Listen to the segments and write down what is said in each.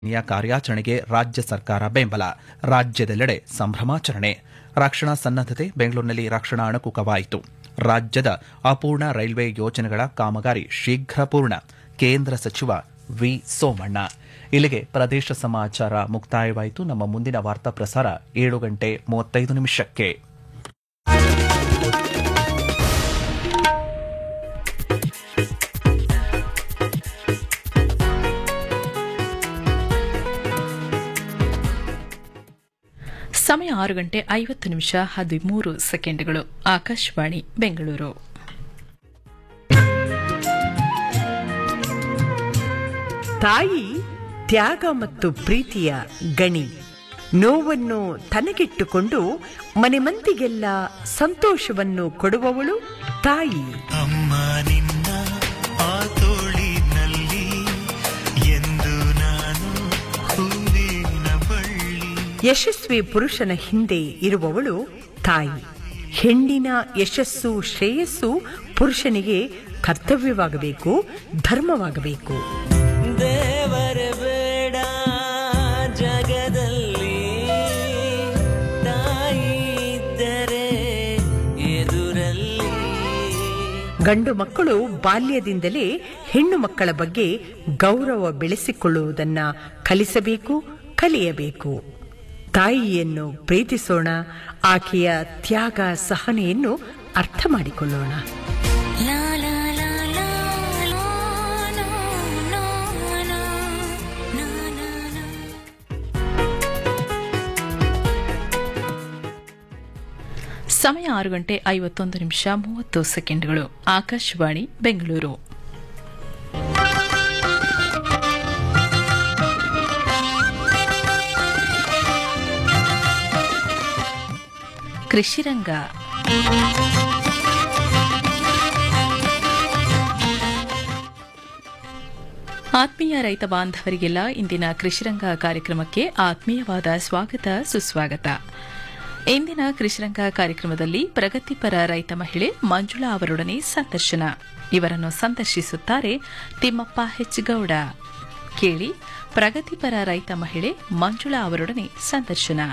ಯ ಕಾರ್ಯಾಚರಣೆಗೆ ರಾಜ್ಯ ಸರ್ಕಾರ ಬೆಂಬಲ ರಾಜ್ಯದೆಲ್ಲೆಡೆ ಸಂಭ್ರಮಾಚರಣೆ ರಕ್ಷಣಾ ಸನ್ನದ್ದತೆ ಬೆಂಗಳೂರಿನಲ್ಲಿ ರಕ್ಷಣಾ ಅಣಕು ಕವಾಯಿತು ರಾಜ್ಯದ ಅಪೂರ್ಣ ರೈಲ್ವೆ ಯೋಜನೆಗಳ ಕಾಮಗಾರಿ ಶೀಘ್ರ ಪೂರ್ಣ ಕೇಂದ್ರ ಸಚಿವ ವಿ ಸೋಮಣ್ಣ ಇಲ್ಲಿಗೆ ಪ್ರದೇಶ ಸಮಾಚಾರ ಮುಕ್ತಾಯವಾಯಿತು ನಮ್ಮ ಮುಂದಿನ ವಾರ್ತಾ ಪ್ರಸಾರ ಏಳು ಗಂಟೆ ಮೂವತ್ತೈದು ನಿಮಿಷಕ್ಕೆ ಸಮಯ ಆರು ಗಂಟೆ ಐವತ್ತು ನಿಮಿಷ ಹದಿಮೂರು ಸೆಕೆಂಡ್ಗಳು ಆಕಾಶವಾಣಿ ಬೆಂಗಳೂರು ತಾಯಿ ತ್ಯಾಗ ಮತ್ತು ಪ್ರೀತಿಯ ಗಣಿ ನೋವನ್ನು ತನಗಿಟ್ಟುಕೊಂಡು ಮನೆ ಮಂದಿಗೆಲ್ಲ ಸಂತೋಷವನ್ನು ಕೊಡುವವಳು ತಾಯಿ ಅಮ್ಮ ನಿನ್ನ ಆ ತೋಳಿನಲ್ಲಿ ಎಂದು ನಾನು ಹೂವಿನ ಬಳ್ಳಿ ಯಶಸ್ವಿ ಪುರುಷನ ಹಿಂದೆ ಇರುವವಳು ತಾಯಿ ಹೆಣ್ಣಿನ ಯಶಸ್ಸು ಶ್ರೇಯಸ್ಸು ಪುರುಷನಿಗೆ ಕರ್ತವ್ಯವಾಗಬೇಕು ಧರ್ಮವಾಗಬೇಕು ದೇವರ ಬೇಡ ಜಗದಲ್ಲಿ ತಾಯಿ ಇದ್ದರೆ ಎದುರಲ್ಲಿ ಗಂಡು ಮಕ್ಕಳು ಬಾಲ್ಯದಿಂದಲೇ ಹೆಣ್ಣು ಮಕ್ಕಳ ಬಗ್ಗೆ ಗೌರವ ಬೆಳೆಸಿಕೊಳ್ಳುವುದನ್ನ ಕಲಿಸಬೇಕು ಕಲಿಯಬೇಕು ತಾಯಿಯನ್ನು ಪ್ರೀತಿಸೋಣ ಆಕೆಯ ತ್ಯಾಗ ಸಹನೆಯನ್ನು ಅರ್ಥ ಮಾಡಿಕೊಳ್ಳೋಣ La la la la la no no no no no no ಸಮಯ ಆರು ಗಂಟೆ ಐವತ್ತೊಂದು ನಿಮಿಷ ಮೂವತ್ತು ಸೆಕೆಂಡ್ಗಳು ಆಕಾಶವಾಣಿ ಬೆಂಗಳೂರು ಕೃಷಿರಂಗ ಆತ್ಮೀಯ ರೈತ ಬಾಂಧವರಿಗೆಲ್ಲ ಇಂದಿನ ಕೃಷಿರಂಗ ಕಾರ್ಯಕ್ರಮಕ್ಕೆ ಆತ್ಮೀಯವಾದ ಸ್ವಾಗತ ಸುಸ್ವಾಗತ ಇಂದಿನ ಕೃಷಿರಂಗ ಕಾರ್ಯಕ್ರಮದಲ್ಲಿ ಪ್ರಗತಿಪರ ರೈತ ಮಹಿಳೆ ಮಂಜುಳಾ ಅವರೊಡನೆ ಸಂದರ್ಶನ ಇವರನ್ನು ಸಂದರ್ಶಿಸುತ್ತಾರೆ ತಿಮ್ಮಪ್ಪ ಹೆಚ್ಗೌಡ ಕೇಳಿ ಪ್ರಗತಿಪರ ರೈತ ಮಹಿಳೆ ಮಂಜುಳಾ ಅವರೊಡನೆ ಸಂದರ್ಶನ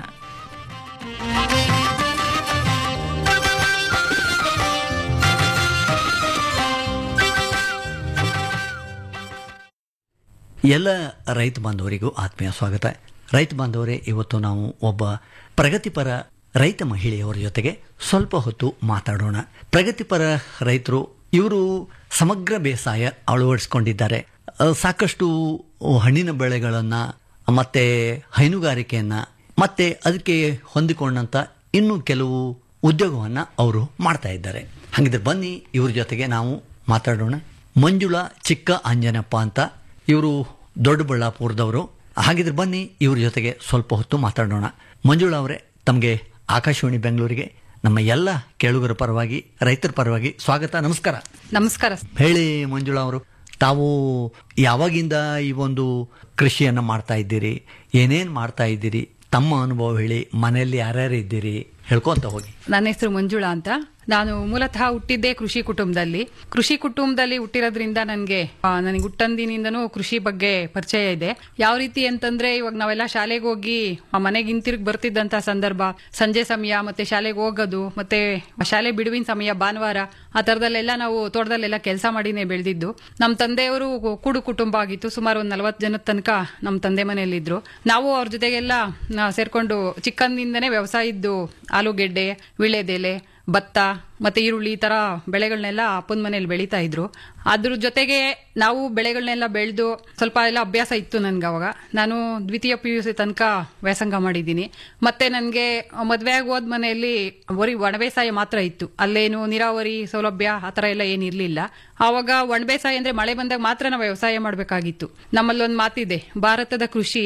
ಎಲ್ಲ ರೈತ ಬಾಂಧವರಿಗೂ ಆತ್ಮೀಯ ಸ್ವಾಗತ ರೈತ ಬಾಂಧವರೇ ಇವತ್ತು ನಾವು ಒಬ್ಬ ಪ್ರಗತಿಪರ ರೈತ ಮಹಿಳೆಯವರ ಜೊತೆಗೆ ಸ್ವಲ್ಪ ಹೊತ್ತು ಮಾತಾಡೋಣ ಪ್ರಗತಿಪರ ರೈತರು ಇವರು ಸಮಗ್ರ ಬೇಸಾಯ ಅಳವಡಿಸಿಕೊಂಡಿದ್ದಾರೆ ಅ, ಸಾಕಷ್ಟು ಹಣ್ಣಿನ ಬೆಳೆಗಳನ್ನು ಮತ್ತೆ ಹೈನುಗಾರಿಕೆಯನ್ನು ಮತ್ತೆ ಅದಕ್ಕೆ ಹೊಂದಿಕೊಂಡಂಥ ಇನ್ನೂ ಕೆಲವು ಉದ್ಯೋಗವನ್ನು ಅವರು ಮಾಡ್ತಾ ಇದ್ದಾರೆ ಹಾಗಿದ್ರೆ ಬನ್ನಿ ಇವ್ರ ಜೊತೆಗೆ ನಾವು ಮಾತಾಡೋಣ ಮಂಜುಳಾ ಚಿಕ್ಕ ಅಂಜನಪ್ಪ ಅಂತ ಇವರು ದೊಡ್ಡಬಳ್ಳಾಪುರದವರು ಹಾಗಿದ್ರೆ ಬನ್ನಿ ಇವ್ರ ಜೊತೆಗೆ ಸ್ವಲ್ಪ ಹೊತ್ತು ಮಾತಾಡೋಣ ಮಂಜುಳಾ ಅವರೇ ತಮಗೆ ಆಕಾಶವಾಣಿ ಬೆಂಗಳೂರಿಗೆ ನಮ್ಮ ಎಲ್ಲ ಕೇಳುಗರ ಪರವಾಗಿ ರೈತರ ಪರವಾಗಿ ಸ್ವಾಗತ ನಮಸ್ಕಾರ ನಮಸ್ಕಾರ ಹೇಳಿ ಮಂಜುಳಾ ಅವರು ತಾವು ಯಾವಾಗಿಂದ ಈ ಒಂದು ಕೃಷಿಯನ್ನು ಮಾಡ್ತಾ ಇದ್ದೀರಿ ಏನೇನು ಮಾಡ್ತಾ ಇದ್ದೀರಿ ತಮ್ಮ ಅನುಭವ ಹೇಳಿ ಮನೆಯಲ್ಲಿ ಯಾರ್ಯಾರು ಇದ್ದೀರಿ ಹೇಳ್ಕೊಂತ ಹೋಗಿ ನನ್ನ ಹೆಸರು ಮಂಜುಳಾ ಅಂತ ನಾನು ಮೂಲತಃ ಹುಟ್ಟಿದ್ದೇ ಕೃಷಿ ಕುಟುಂಬದಲ್ಲಿ ಕೃಷಿ ಕುಟುಂಬದಲ್ಲಿ ಹುಟ್ಟಿರೋದ್ರಿಂದ ನನಗೆ ನನಗೆ ಹುಟ್ಟಂದಿನಿಂದನೂ ಕೃಷಿ ಬಗ್ಗೆ ಪರಿಚಯ ಇದೆ ಯಾವ ರೀತಿ ಅಂತಂದ್ರೆ ಇವಾಗ ನಾವೆಲ್ಲ ಶಾಲೆಗೆ ಹೋಗಿ ಆ ಮನೆಗೆ ಹಿಂತಿರುಗಿ ಬರ್ತಿದ್ದಂತ ಸಂದರ್ಭ ಸಂಜೆ ಸಮಯ ಮತ್ತೆ ಶಾಲೆಗೆ ಹೋಗೋದು ಮತ್ತೆ ಶಾಲೆ ಬಿಡುವಿನ ಸಮಯ ಭಾನುವಾರ ಆ ತರದಲ್ಲೆಲ್ಲ ನಾವು ತೋಟದಲ್ಲೆಲ್ಲ ಕೆಲಸ ಮಾಡಿನೇ ಬೆಳೆದಿದ್ದು ನಮ್ಮ ತಂದೆಯವರು ಕೂಡು ಕುಟುಂಬ ಆಗಿತ್ತು ಸುಮಾರು ಒಂದು ನಲವತ್ತು ಜನದ ತನಕ ನಮ್ಮ ತಂದೆ ಮನೆಯಲ್ಲಿದ್ರು ನಾವು ಅವ್ರ ಜೊತೆಗೆಲ್ಲ ಆ, ಸೇರ್ಕೊಂಡು ಚಿಕ್ಕಂದಿಂದನೇ ವ್ಯವಸಾಯದ್ದು ಆಲೂಗೆಡ್ಡೆ ವಿಳೆದೆಲೆ ಭತ್ತ ಮತ್ತೆ ಈರುಳ್ಳಿ ಈ ತರ ಬೆಳೆಗಳನ್ನೆಲ್ಲ ಅಪ್ಪನ ಮನೇಲಿ ಬೆಳೀತಾ ಇದ್ರು ಅದ್ರ ಜೊತೆಗೆ ನಾವು ಬೆಳೆಗಳನ್ನೆಲ್ಲ ಬೆಳೆದು ಸ್ವಲ್ಪ ಎಲ್ಲ ಅಭ್ಯಾಸ ಇತ್ತು ನನ್ಗೆ ಅವಾಗ ನಾನು ದ್ವಿತೀಯ ಪಿ ಯು ಸಿ ತನಕ ವ್ಯಾಸಂಗ ಮಾಡಿದ್ದೀನಿ ಮತ್ತೆ ನನಗೆ ಮದುವೆ ಆಗಿ ಹೋದ ಮನೆಯಲ್ಲಿ ಬರೀ ಒಣಬೇಸಾಯ ಮಾತ್ರ ಇತ್ತು ಅಲ್ಲೇನು ನೀರಾವರಿ ಸೌಲಭ್ಯ ಆ ಥರ ಎಲ್ಲ ಏನಿರಲಿಲ್ಲ ಆವಾಗ ಒಣಬೇಸಾಯ ಅಂದ್ರೆ ಮಳೆ ಬಂದಾಗ ಮಾತ್ರ ನಾವು ವ್ಯವಸಾಯ ಮಾಡಬೇಕಾಗಿತ್ತು ನಮ್ಮಲ್ಲೊಂದು ಮಾತಿದೆ ಭಾರತದ ಕೃಷಿ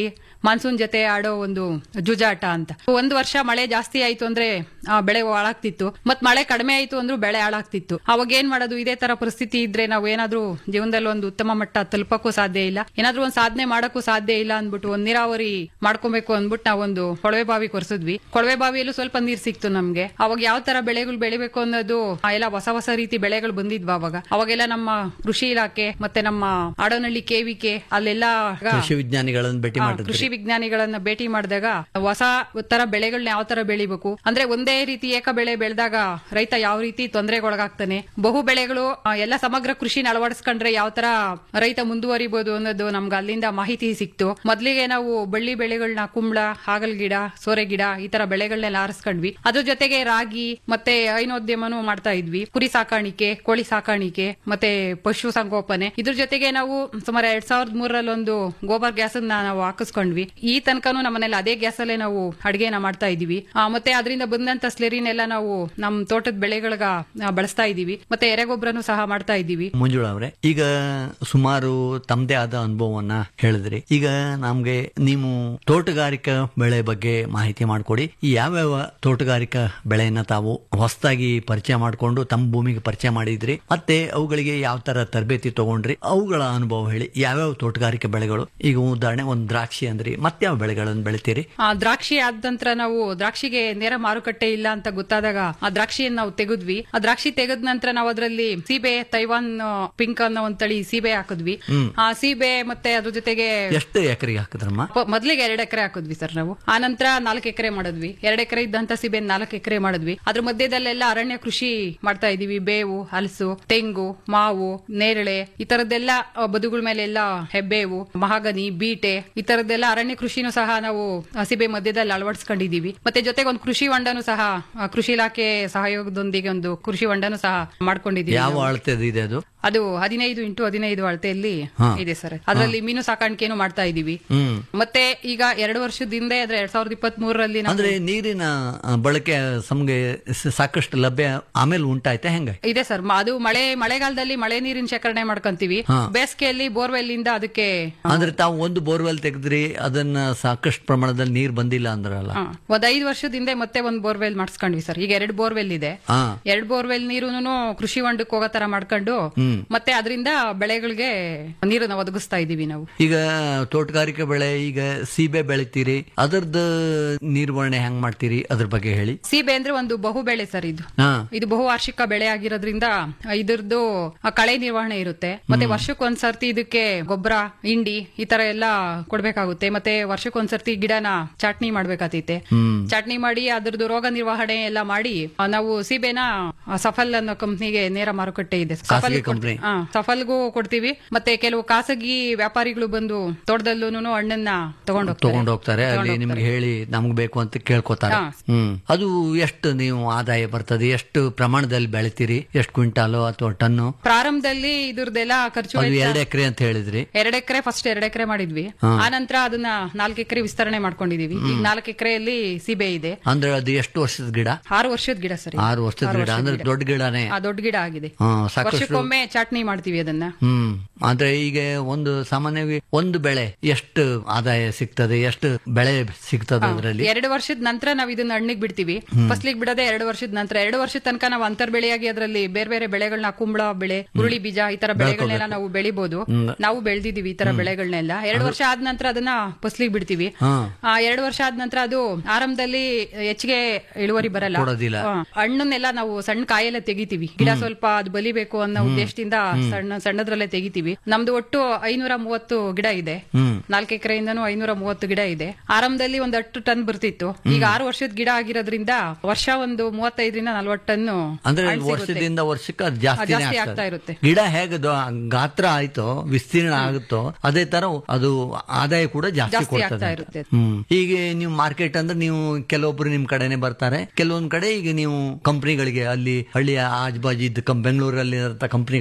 ಮಾನ್ಸೂನ್ ಜೊತೆ ಆಡೋ ಒಂದು ಜುಜಾಟ ಅಂತ ಒಂದು ವರ್ಷ ಮಳೆ ಜಾಸ್ತಿ ಆಯ್ತು ಅಂದ್ರೆ ಆ, ಬೆಳೆ ಹಾಳಾಗ್ತಿತ್ತು ಮತ್ ಮಳೆ ಕಡಿಮೆ ಆಯ್ತು ಅಂದ್ರೂ ಬೆಳೆ ಹಾಳಾಗ್ತಿತ್ತು ಅವಾಗ ಏನ್ ಮಾಡೋದು ಇದೇ ತರ ಪರಿಸ್ಥಿತಿ ಇದ್ರೆ ನಾವು ಏನಾದ್ರೂ ಜೀವನದಲ್ಲಿ ಒಂದು ಉತ್ತಮ ಮಟ್ಟ ತಲುಪಕ್ಕೂ ಸಾಧ್ಯ ಇಲ್ಲ ಏನಾದ್ರೂ ಒಂದ್ ಸಾಧನೆ ಮಾಡಕ್ಕೂ ಸಾಧ್ಯ ಇಲ್ಲ ಅಂದ್ಬಿಟ್ಟು ಒಂದ್ ನೀರಾವರಿ ಮಾಡ್ಕೊಬೇಕು ಅಂದ್ಬಿಟ್ಟು ನಾವೊಂದು ಕೊಳವೆ ಬಾವಿ ಕೊರ್ಸಿದ್ವಿ ಕೊಳವೆ ಬಾವಿಯಲ್ಲೂ ಸ್ವಲ್ಪ ನೀರ್ ಸಿಕ್ತು ನಮ್ಗೆ ಅವಾಗ ಯಾವ ತರ ಬೆಳೆಗಳು ಬೆಳಿಬೇಕು ಅನ್ನೋದು ಆ, ಎಲ್ಲ ಹೊಸ ಹೊಸ ರೀತಿ ಬೆಳೆಗಳು ಬಂದಿದ್ವು ಅವಾಗ ಅವಾಗೆಲ್ಲ ನಮ್ಮ ಕೃಷಿ ಇಲಾಖೆ ಮತ್ತೆ ನಮ್ಮ ಆಡೋನಹಳ್ಳಿ ಕೆವಿಕೆ ಅಲ್ಲೆಲ್ಲ ಕೃಷಿ ವಿಜ್ಞಾನಿಗಳನ್ನು ಭೇಟಿ ಹಾ, ಮಾಡಿದ್ರಿ ಕೃಷಿ ವಿಜ್ಞಾನಿಗಳನ್ನ ಭೇಟಿ ಮಾಡಿದಾಗ ಹೊಸ ತರ ಬೆಳೆಗಳನ್ನ ಯಾವ ತರ ಬೆಳಿಬೇಕು ಅಂದ್ರೆ ಒಂದೇ ರೀತಿ ಏಕ ಬೆಳೆ ಬೆಳೆದಾಗ ರೈತ ಯಾವ ರೀತಿ ತೊಂದರೆಗೊಳಗಾಗ್ತಾನೆ ಬಹು ಬೆಳೆಗಳು ಆ, ಎಲ್ಲ ಸಮಗ್ರ ಕೃಷಿನ ಅಳವಡಿಸ್ಕೊಂಡ್ರೆ ಯಾವ ತರ ರೈತ ಮುಂದುವರಿಬಹುದು ಅನ್ನೋದು ನಮ್ಗೆ ಅಲ್ಲಿಂದ ಮಾಹಿತಿ ಸಿಕ್ತು ಮೊದ್ಲಿಗೆ ನಾವು ಬಳ್ಳಿ ಬೆಳೆಗಳನ್ನ ಕುಂಬಳ ಹಾಗಲ್ ಗಿಡ ಸೋರೆ ಗಿಡ ಈ ತರ ಬೆಳೆಗಳನ್ನೆಲ್ಲ ಆರಿಸ್ಕೊಂಡ್ವಿ ಅದ್ರ ಜೊತೆಗೆ ರಾಗಿ ಮತ್ತೆ ಹೈನೋದ್ಯಮನೂ ಮಾಡ್ತಾ ಇದ್ವಿ ಕುರಿ ಸಾಕಾಣಿಕೆ ಕೋಳಿ ಸಾಕಾಣಿಕೆ ಮತ್ತೆ ಪಶು ಸಂಗೋಪನೆ ಇದ್ರ ಜೊತೆಗೆ ನಾವು ಸುಮಾರು ಎರಡ್ ಸಾವಿರದ ಮೂರರಲ್ಲಿ ಒಂದು ಗೋಬರ್ ಗ್ಯಾಸ್ ನಾವು ಹಾಕಿಸ್ಕೊಂಡ್ವಿ ಈ ತನಕನೂ ನಮ್ಮನೇಲಿ ಅದೇ ಗ್ಯಾಸ್ ಅಲ್ಲೇ ನಾವು ಅಡಿಗೆನ ಮಾಡ್ತಾ ಇದೀವಿ ಆ, ಮತ್ತೆ ಅದರಿಂದ ಬಂದಂತ ಸ್ಲೆರಿನೆಲ್ಲ ನಾವು ನಮ್ ತೋಟದ ಬೆಳೆಗಳಗ ಆ, ಬಳಸ್ತಾ ಇದೀವಿ ಮತ್ತೆ ಎರೆಗೊಬ್ಬರನು ಸಹ ಮಾಡ್ತಾ ಇದೀವಿ ಮಂಜುಳಾ ಅವರೇ ಈಗ ಸುಮಾರು ತಮ್ಮದೇ ಆದ ಅನುಭವವನ್ನ ಹೇಳಿದ್ರಿ ಈಗ ನಮ್ಗೆ ನೀವು ತೋಟಗಾರಿಕಾ ಬೆಳೆ ಬಗ್ಗೆ ಮಾಹಿತಿ ಮಾಡಿಕೊಡಿ ಯಾವ್ಯಾವ ತೋಟಗಾರಿಕಾ ಬೆಳೆಯನ್ನ ತಾವು ಹೊಸದಾಗಿ ಪರಿಚಯ ಮಾಡಿಕೊಂಡು ತಮ್ಮ ಭೂಮಿಗೆ ಪರಿಚಯ ಮಾಡಿದ್ರಿ ಮತ್ತೆ ಅವುಗಳಿಗೆ ಯಾವ ತರ ತರಬೇತಿ ತಗೊಂಡ್ರಿ ಅವುಗಳ ಅನುಭವ ಹೇಳಿ ಯಾವ್ಯಾವ ತೋಟಗಾರಿಕೆ ಬೆಳೆಗಳು ಈಗ ಉದಾಹರಣೆ ಒಂದು ದ್ರಾಕ್ಷಿ ಅಂದ್ರಿ ಮತ್ಯಾವ ಬೆಳೆಗಳನ್ನು ಬೆಳಿತೀರಿ ಆ ದ್ರಾಕ್ಷಿ ಆದ ನಂತರ ನಾವು ದ್ರಾಕ್ಷಿಗೆ ನೇರ ಮಾರುಕಟ್ಟೆ ಇಲ್ಲ ಅಂತ ಗೊತ್ತಾದಾಗ ಆ ದ್ರಾಕ್ಷಿಯನ್ನು ನಾವು ತೆಗೆದ್ವಿ ಆ ದ್ರಾಕ್ಷಿ ತೆಗೆದ ನಂತರ ನಾವು ಅದರಲ್ಲಿ ಸೀಬೆ ತೈವಾನ್ ಆ, ಪಿಂಕ್ ಅನ್ನೋ ಒಂದ್ ತಳಿ ಸೀಬೆ ಹಾಕಿದ್ವಿ ಆ ಸೀಬೆ ಮತ್ತೆ ಅದ್ರ ಜೊತೆಗೆ ಎಷ್ಟು ಎಕರೆಗೆ ಹಾಕಿದ್ರಮ್ಮ ಪ- ಮೊದ್ಲಿಗೆ ಎರಡ್ ಎಕರೆ ಹಾಕಿದ್ವಿ ಸರ್ ನಾವು ಆ ನಂತರ ನಾಲ್ಕು ಎಕರೆ ಮಾಡಿದ್ವಿ ಎರಡ್ ಎಕರೆ ಇದ್ದಂತ ಸೀಬೆ ನಾಲ್ಕು ಎಕರೆ ಮಾಡಿದ್ವಿ ಅದ್ರ ಮಧ್ಯದಲ್ಲೆಲ್ಲ ಅರಣ್ಯ ಕೃಷಿ ಮಾಡ್ತಾ ಇದೀವಿ ಬೇವು ಹಲಸು ತೆಂಗು ಮಾವು ನೇರಳೆ ಈ ತರದ್ದೆಲ್ಲ ಆ, ಬದುಗಳ ಮೇಲೆ ಎಲ್ಲ ಹೆಬ್ಬೇವು ಮಹಾಗನಿ ಬೀಟೆ ಈ ತರದ್ದೆಲ್ಲ ಅರಣ್ಯ ಕೃಷಿನೂ ಸಹ ನಾವು ಆ, ಸೀಬೆ ಮಧ್ಯದಲ್ಲಿ ಅಳವಡಿಸ್ಕೊಂಡಿದೀವಿ ಮತ್ತೆ ಜೊತೆಗೆ ಒಂದು ಕೃಷಿ ಹೊಂಡನು ಸಹ ಆ, ಕೃಷಿ ಇಲಾಖೆ ಸಹಯೋಗದೊಂದಿಗೆ ಒಂದು ಕೃಷಿ ಹೊಂಡನು ಸಹ ಮಾಡ್ಕೊಂಡಿದೀವಿ ಯಾವ ನಾವು. ಅಳತೆದು ಇದೆ ಅದು ಅದು ಹದಿನೈದು ಇಂಟು ಹದಿನೈದು ಅಳತೆಯಲ್ಲಿ ಹಾ. ಇದೆ ಸರ್ ಅದರಲ್ಲಿ ಮೀನು ಸಾಕಾಣಿಕೆನು ಮಾಡ್ತಾ ಇದೀವಿ ಹ್ಮ್ ಮತ್ತೆ ಈಗ ಎರಡು ವರ್ಷದ ಹಿಂದೆ ಅಂದ್ರೆ ಎರಡ್ ಸಾವಿರದ ಇಪ್ಪತ್ತ್ ಮೂರರಲ್ಲಿ ಅಂದ್ರೆ ನೀರಿನ ಆ, ಬಳಕೆ ನಮ್ಗೆ ಸ- ಸಾಕಷ್ಟು ಲಭ್ಯ ಆಮೇಲೆ ಉಂಟಾಯ್ತಾ ಹೆಂಗ ಇದೆ ಸರ್ ಮ- ಅದು ಮಳೆ ಮಳೆಗಾಲದಲ್ಲಿ ಮಳೆ ನೀರಿನ ಶೇಖರಣೆ ಮಾಡ್ಕೊಂತೀವಿ ಹಾ. ಬೇಸಿಗೆಯಲ್ಲಿ ಬೋರ್ವೆಲ್ ಇಂದ ಅದಕ್ಕೆ ಅಂದ್ರೆ ತಾವು ಒಂದು ಬೋರ್ವೆಲ್ ತೆಗೆದ್ರಿ ಅದನ್ನ ಸಾಕಷ್ಟು ಪ್ರಮಾಣದಲ್ಲಿ ನೀರ್ ಬಂದಿಲ್ಲ ಅಂದ್ರಲ್ಲ ಹಾ, ಒಂದ್ ಐದು ವರ್ಷದ ಹಿಂದೆ ಮತ್ತೆ ಒಂದ್ ಬೋರ್ವೆಲ್ ಮಾಡಿಸ್ಕೊಂಡ್ವಿ ಸರ್ ಈಗ ಎರಡು ಬೋರ್ವೆಲ್ ಇದೆ ಹಾ ಎರಡ್ ಬೋರ್ವೆಲ್ ನೀರುನು ಕೃಷಿ ಹೊಂಡಕ್ಕೆ ಹೋಗೋ ತರ ಮಾಡ್ಕೊಂಡು ಮತ್ತೆ ಅದರಿಂದ ಬೆಳೆಗಳಿಗೆ ನೀರನ್ನ ಒದಗಿಸ್ತಾ ಇದೀವಿ ನಾವು ಈಗ ತೋಟಗಾರಿಕೆ ಬೆಳೆ ಈಗ ಸೀಬೆ ಬೆಳಿತೀರಿ ಅದರದ್ದು ನಿರ್ವಹಣೆ ಹೆಂಗ್ ಮಾಡ್ತೀರಿ ಅದ್ರ ಬಗ್ಗೆ ಹೇಳಿ ಸೀಬೆ ಅಂದ್ರೆ ಒಂದು ಬಹು ಬೆಳೆ ಸರ್ ಇದು ಹಾ ಇದು ಬಹುವಾರ್ಷಿಕ ಬೆಳೆ ಆಗಿರೋದ್ರಿಂದ ಇದ್ರದ್ದು ಆ ಕಳೆ ನಿರ್ವಹಣೆ ಇರುತ್ತೆ ಮತ್ತೆ ವರ್ಷಕ್ಕೊಂದ್ಸರ್ತಿ ಇದಕ್ಕೆ ಗೊಬ್ಬರ ಹಿಂಡಿ ಈ ತರ ಎಲ್ಲ ಕೊಡ್ಬೇಕಾಗುತ್ತೆ ಮತ್ತೆ ವರ್ಷಕ್ಕೊಂದ್ಸರ್ತಿ ಗಿಡನ ಚಾಟ್ನಿ ಮಾಡ್ಬೇಕಾತೈತೆ ಹ್ಮ್ ಚಾಟ್ನಿ ಮಾಡಿ ಅದ್ರದ್ದು ರೋಗ ನಿರ್ವಹಣೆ ಎಲ್ಲ ಮಾಡಿ ಆ, ನಾವು ಸೀಬೆನ ಆ, ಸಫಲ್ ಅನ್ನೋ ಕಂಪ್ನಿಗೆ ನೇರ ಮಾರುಕಟ್ಟೆ ಇದೆ ಸಫಲ್ ಖಾಸಗಿ ಕೊಡ್- company. ಆ, ಸಫಲ್ಗೂ ಕೊಡ್ತೀವಿ ಮತ್ತೆ ಕೆಲವು ಖಾಸಗಿ ವ್ಯಾಪಾರಿಗಳು ಬಂದು ತೋಟದಲ್ಲೂ ಹಣ್ಣನ್ನ ತಗೊಂಡು ತಗೊಂಡ್ ಹೋಗ್ತಾರೆ ಅಲ್ಲಿ ನಿಮ್ಗೆ ಹೇಳಿ ನಮ್ಗೆ ಬೇಕು ಅಂತ ಕೇಳ್ಕೊತಾರೆ ಹಾ. ಹ್ಮ್ ಅದು ಎಷ್ಟು ನೀವು ಆದಾಯ ಬರ್ತದೆ ಎಷ್ಟು ಪ್ರಮಾಣದಲ್ಲಿ ಬೆಳಿತೀರಿ ಎಷ್ಟು ಕ್ವಿಂಟಾಲು ಅಥವಾ ಟನ್ನು ಪ್ರಾರಂಭದಲ್ಲಿ ಇದ್ರದ್ದೆಲ್ಲ ಖರ್ಚು ಅದು ವೆಚ್ಚ- ಎರಡು ಎಕರೆ ಅಂತ ಹೇಳಿದ್ರಿ ಎರಡ್ ಎಕರೆ ಫಸ್ಟ್ ಎರಡ್ ಎಕರೆ ಮಾಡಿದ್ವಿ ಆ ನಂತರ ಅದನ್ನ ನಾಲ್ಕು ಎಕರೆ ವಿಸ್ತರಣೆ ಮಾಡ್ಕೊಂಡಿದೀವಿ ಈಗ ನಾಲ್ಕು ಎಕರೆಯಲ್ಲಿ ಸೀಬೆ ಇದೆ ಅಂದ್ರೆ ಅದು ಎಷ್ಟು ವರ್ಷದ ಗಿಡ ಆರು ವರ್ಷದ ಗಿಡ ಸರಿ ಆರು ವರ್ಷದ ಗಿಡ ಅಂದ್ರೆ ದೊಡ್ಡ ಗಿಡನೇ ಆ ದೊಡ್ಡ ಗಿಡ ಆಗಿದೆ ಹಾ ಸಾಕಷ್ಟು ವರ್ಷಕ್ಕೊಮ್ಮೆ ಚಾಟ್ನಿ ಮಾಡ್ತೀವಿ ಅದನ್ನ ಹ್ಮ್ ಅಂದ್ರೆ ಈಗ ಒಂದು ಸಾಮಾನ್ಯವಾಗಿ ಒಂದು ಬೆಳೆ ಎಷ್ಟು ಆದಾಯ ಸಿಗ್ತದೆ ಎಷ್ಟು ಬೆಳೆ ಸಿಗ್ತದೆ ಅದರಲ್ಲಿ ಎರಡು ವರ್ಷದ ನಂತರ ನಾವ್ ಇದನ್ನ ಹಣ್ಣಿಗೆ ಬಿಡ್ತೀವಿ ಫಸ್ಲಿಗೆ ಬಿಡದೆ ಎರಡು ವರ್ಷದ ನಂತರ ಎರಡು ವರ್ಷದ ತನಕ ನಾವು ಅಂತರ್ ಬೆಳೆಯಾಗಿ ಅದರಲ್ಲಿ ಬೇರೆ ಬೇರೆ ಬೆಳೆಗಳನ್ನ ಕುಂಬಳ ಬೆಳೆ ಹುರುಳಿ ಬೀಜ ಈ ತರ ಬೆಳೆಗಳನ್ನೆಲ್ಲ ನಾವು ಬೆಳಿಬಹುದು ನಾವು ಬೆಳೆದಿದೀವಿ ಈ ತರ ಬೆಳೆಗಳನ್ನೆಲ್ಲ ಎರಡು ವರ್ಷ ಆದ ನಂತರ ಅದನ್ನ ಫಸ್ಲಿಗೆ ಬಿಡ್ತೀವಿ ಹಾ ಆ ಎರಡು ವರ್ಷ ಆದ ನಂತರ ಅದು ಆರಂಭದಲ್ಲಿ ಹೆಚ್ಚಿಗೆ ಇಳುವರಿ ಬರಲ್ಲ ಕೊಡೋದಿಲ್ಲ. ಹಾ. ಹಣ್ಣನ್ನೆಲ್ಲ ನಾವು ಸಣ್ಣ ಕಾಯೆಲ್ಲ ತೆಗಿತೀವಿ ಗಿಡ ಸ್ವಲ್ಪ ಅದು ಬಲಿಬೇಕು ಅನ್ನೋ ಉದ್ದೇಶದಿಂದ ಸಣ್ಣ ಸಣ್ಣದ್ರಲ್ಲೇ ತೆಗಿತೀವಿ ನಮ್ದು ಒಟ್ಟು ಐನೂರ ಮೂವತ್ತು ಗಿಡ ಇದೆ ಹ್ಮ್ ನಾಲ್ಕು ಎಕರೆಯಿಂದನೂ ಐನೂರ ಮೂವತ್ತು ಗಿಡ ಇದೆ ಆರಂಭದಲ್ಲಿ ಒಂದ್ ಹತ್ತು ಟನ್ ಬರ್ತಿತ್ತು ಈಗ ಆರು ವರ್ಷದ ಗಿಡ ಆಗಿರೋದ್ರಿಂದ ವರ್ಷ ಒಂದು ಮೂವತ್ತೈದರಿಂದ ನಲ್ವತ್ತು ಟನ್ ಅಂದ್ರೆ ಹಣ್ಣ್ ಸಿಗುತ್ತೆ. ವರ್ಷದಿಂದ ವರ್ಷಕ್ಕೆ ಅದು ಜಾಸ್ತಿನೇ ಜಾಸ್ತಿ ಆಗ್ತಾ ಆಗ್ತದೆ ಇರುತ್ತೆ. ಗಿಡ ಹೇಗೆ ಅದು ಗಾತ್ರ ಆಯ್ತೋ ವಿಸ್ತೀರ್ಣ ಆಗುತ್ತೋ ಅದೇ ತರ ಅದು ಆದಾಯ ಕೂಡ ಜಾಸ್ತಿ ಜಾಸ್ತಿ ಆಗ್ತಾ ಕೊಡ್ತದೆ ಇರುತ್ತೆ. ಹ್ಮ್ ಈಗ ನೀವು ಮಾರ್ಕೆಟ್ ಅಂದ್ರೆ ನೀವು ಕೆಲವೊಬ್ರು ನಿಮ್ ಕಡೆನೆ ಬರ್ತಾರೆ ಕೆಲವೊಂದ್ ಕಡೆ ಈಗ ನೀವು ಕಂಪ್ನಿಗಳಿಗೆ ಅಲ್ಲಿ ಹಳ್ಳಿಯ ಆಜುಬಾಜು ಇದ್ದ ಕಂ ಬೆಂಗಳೂರಲ್ಲಿ ಕಂಪ್ನಿಗಳಿಗೆ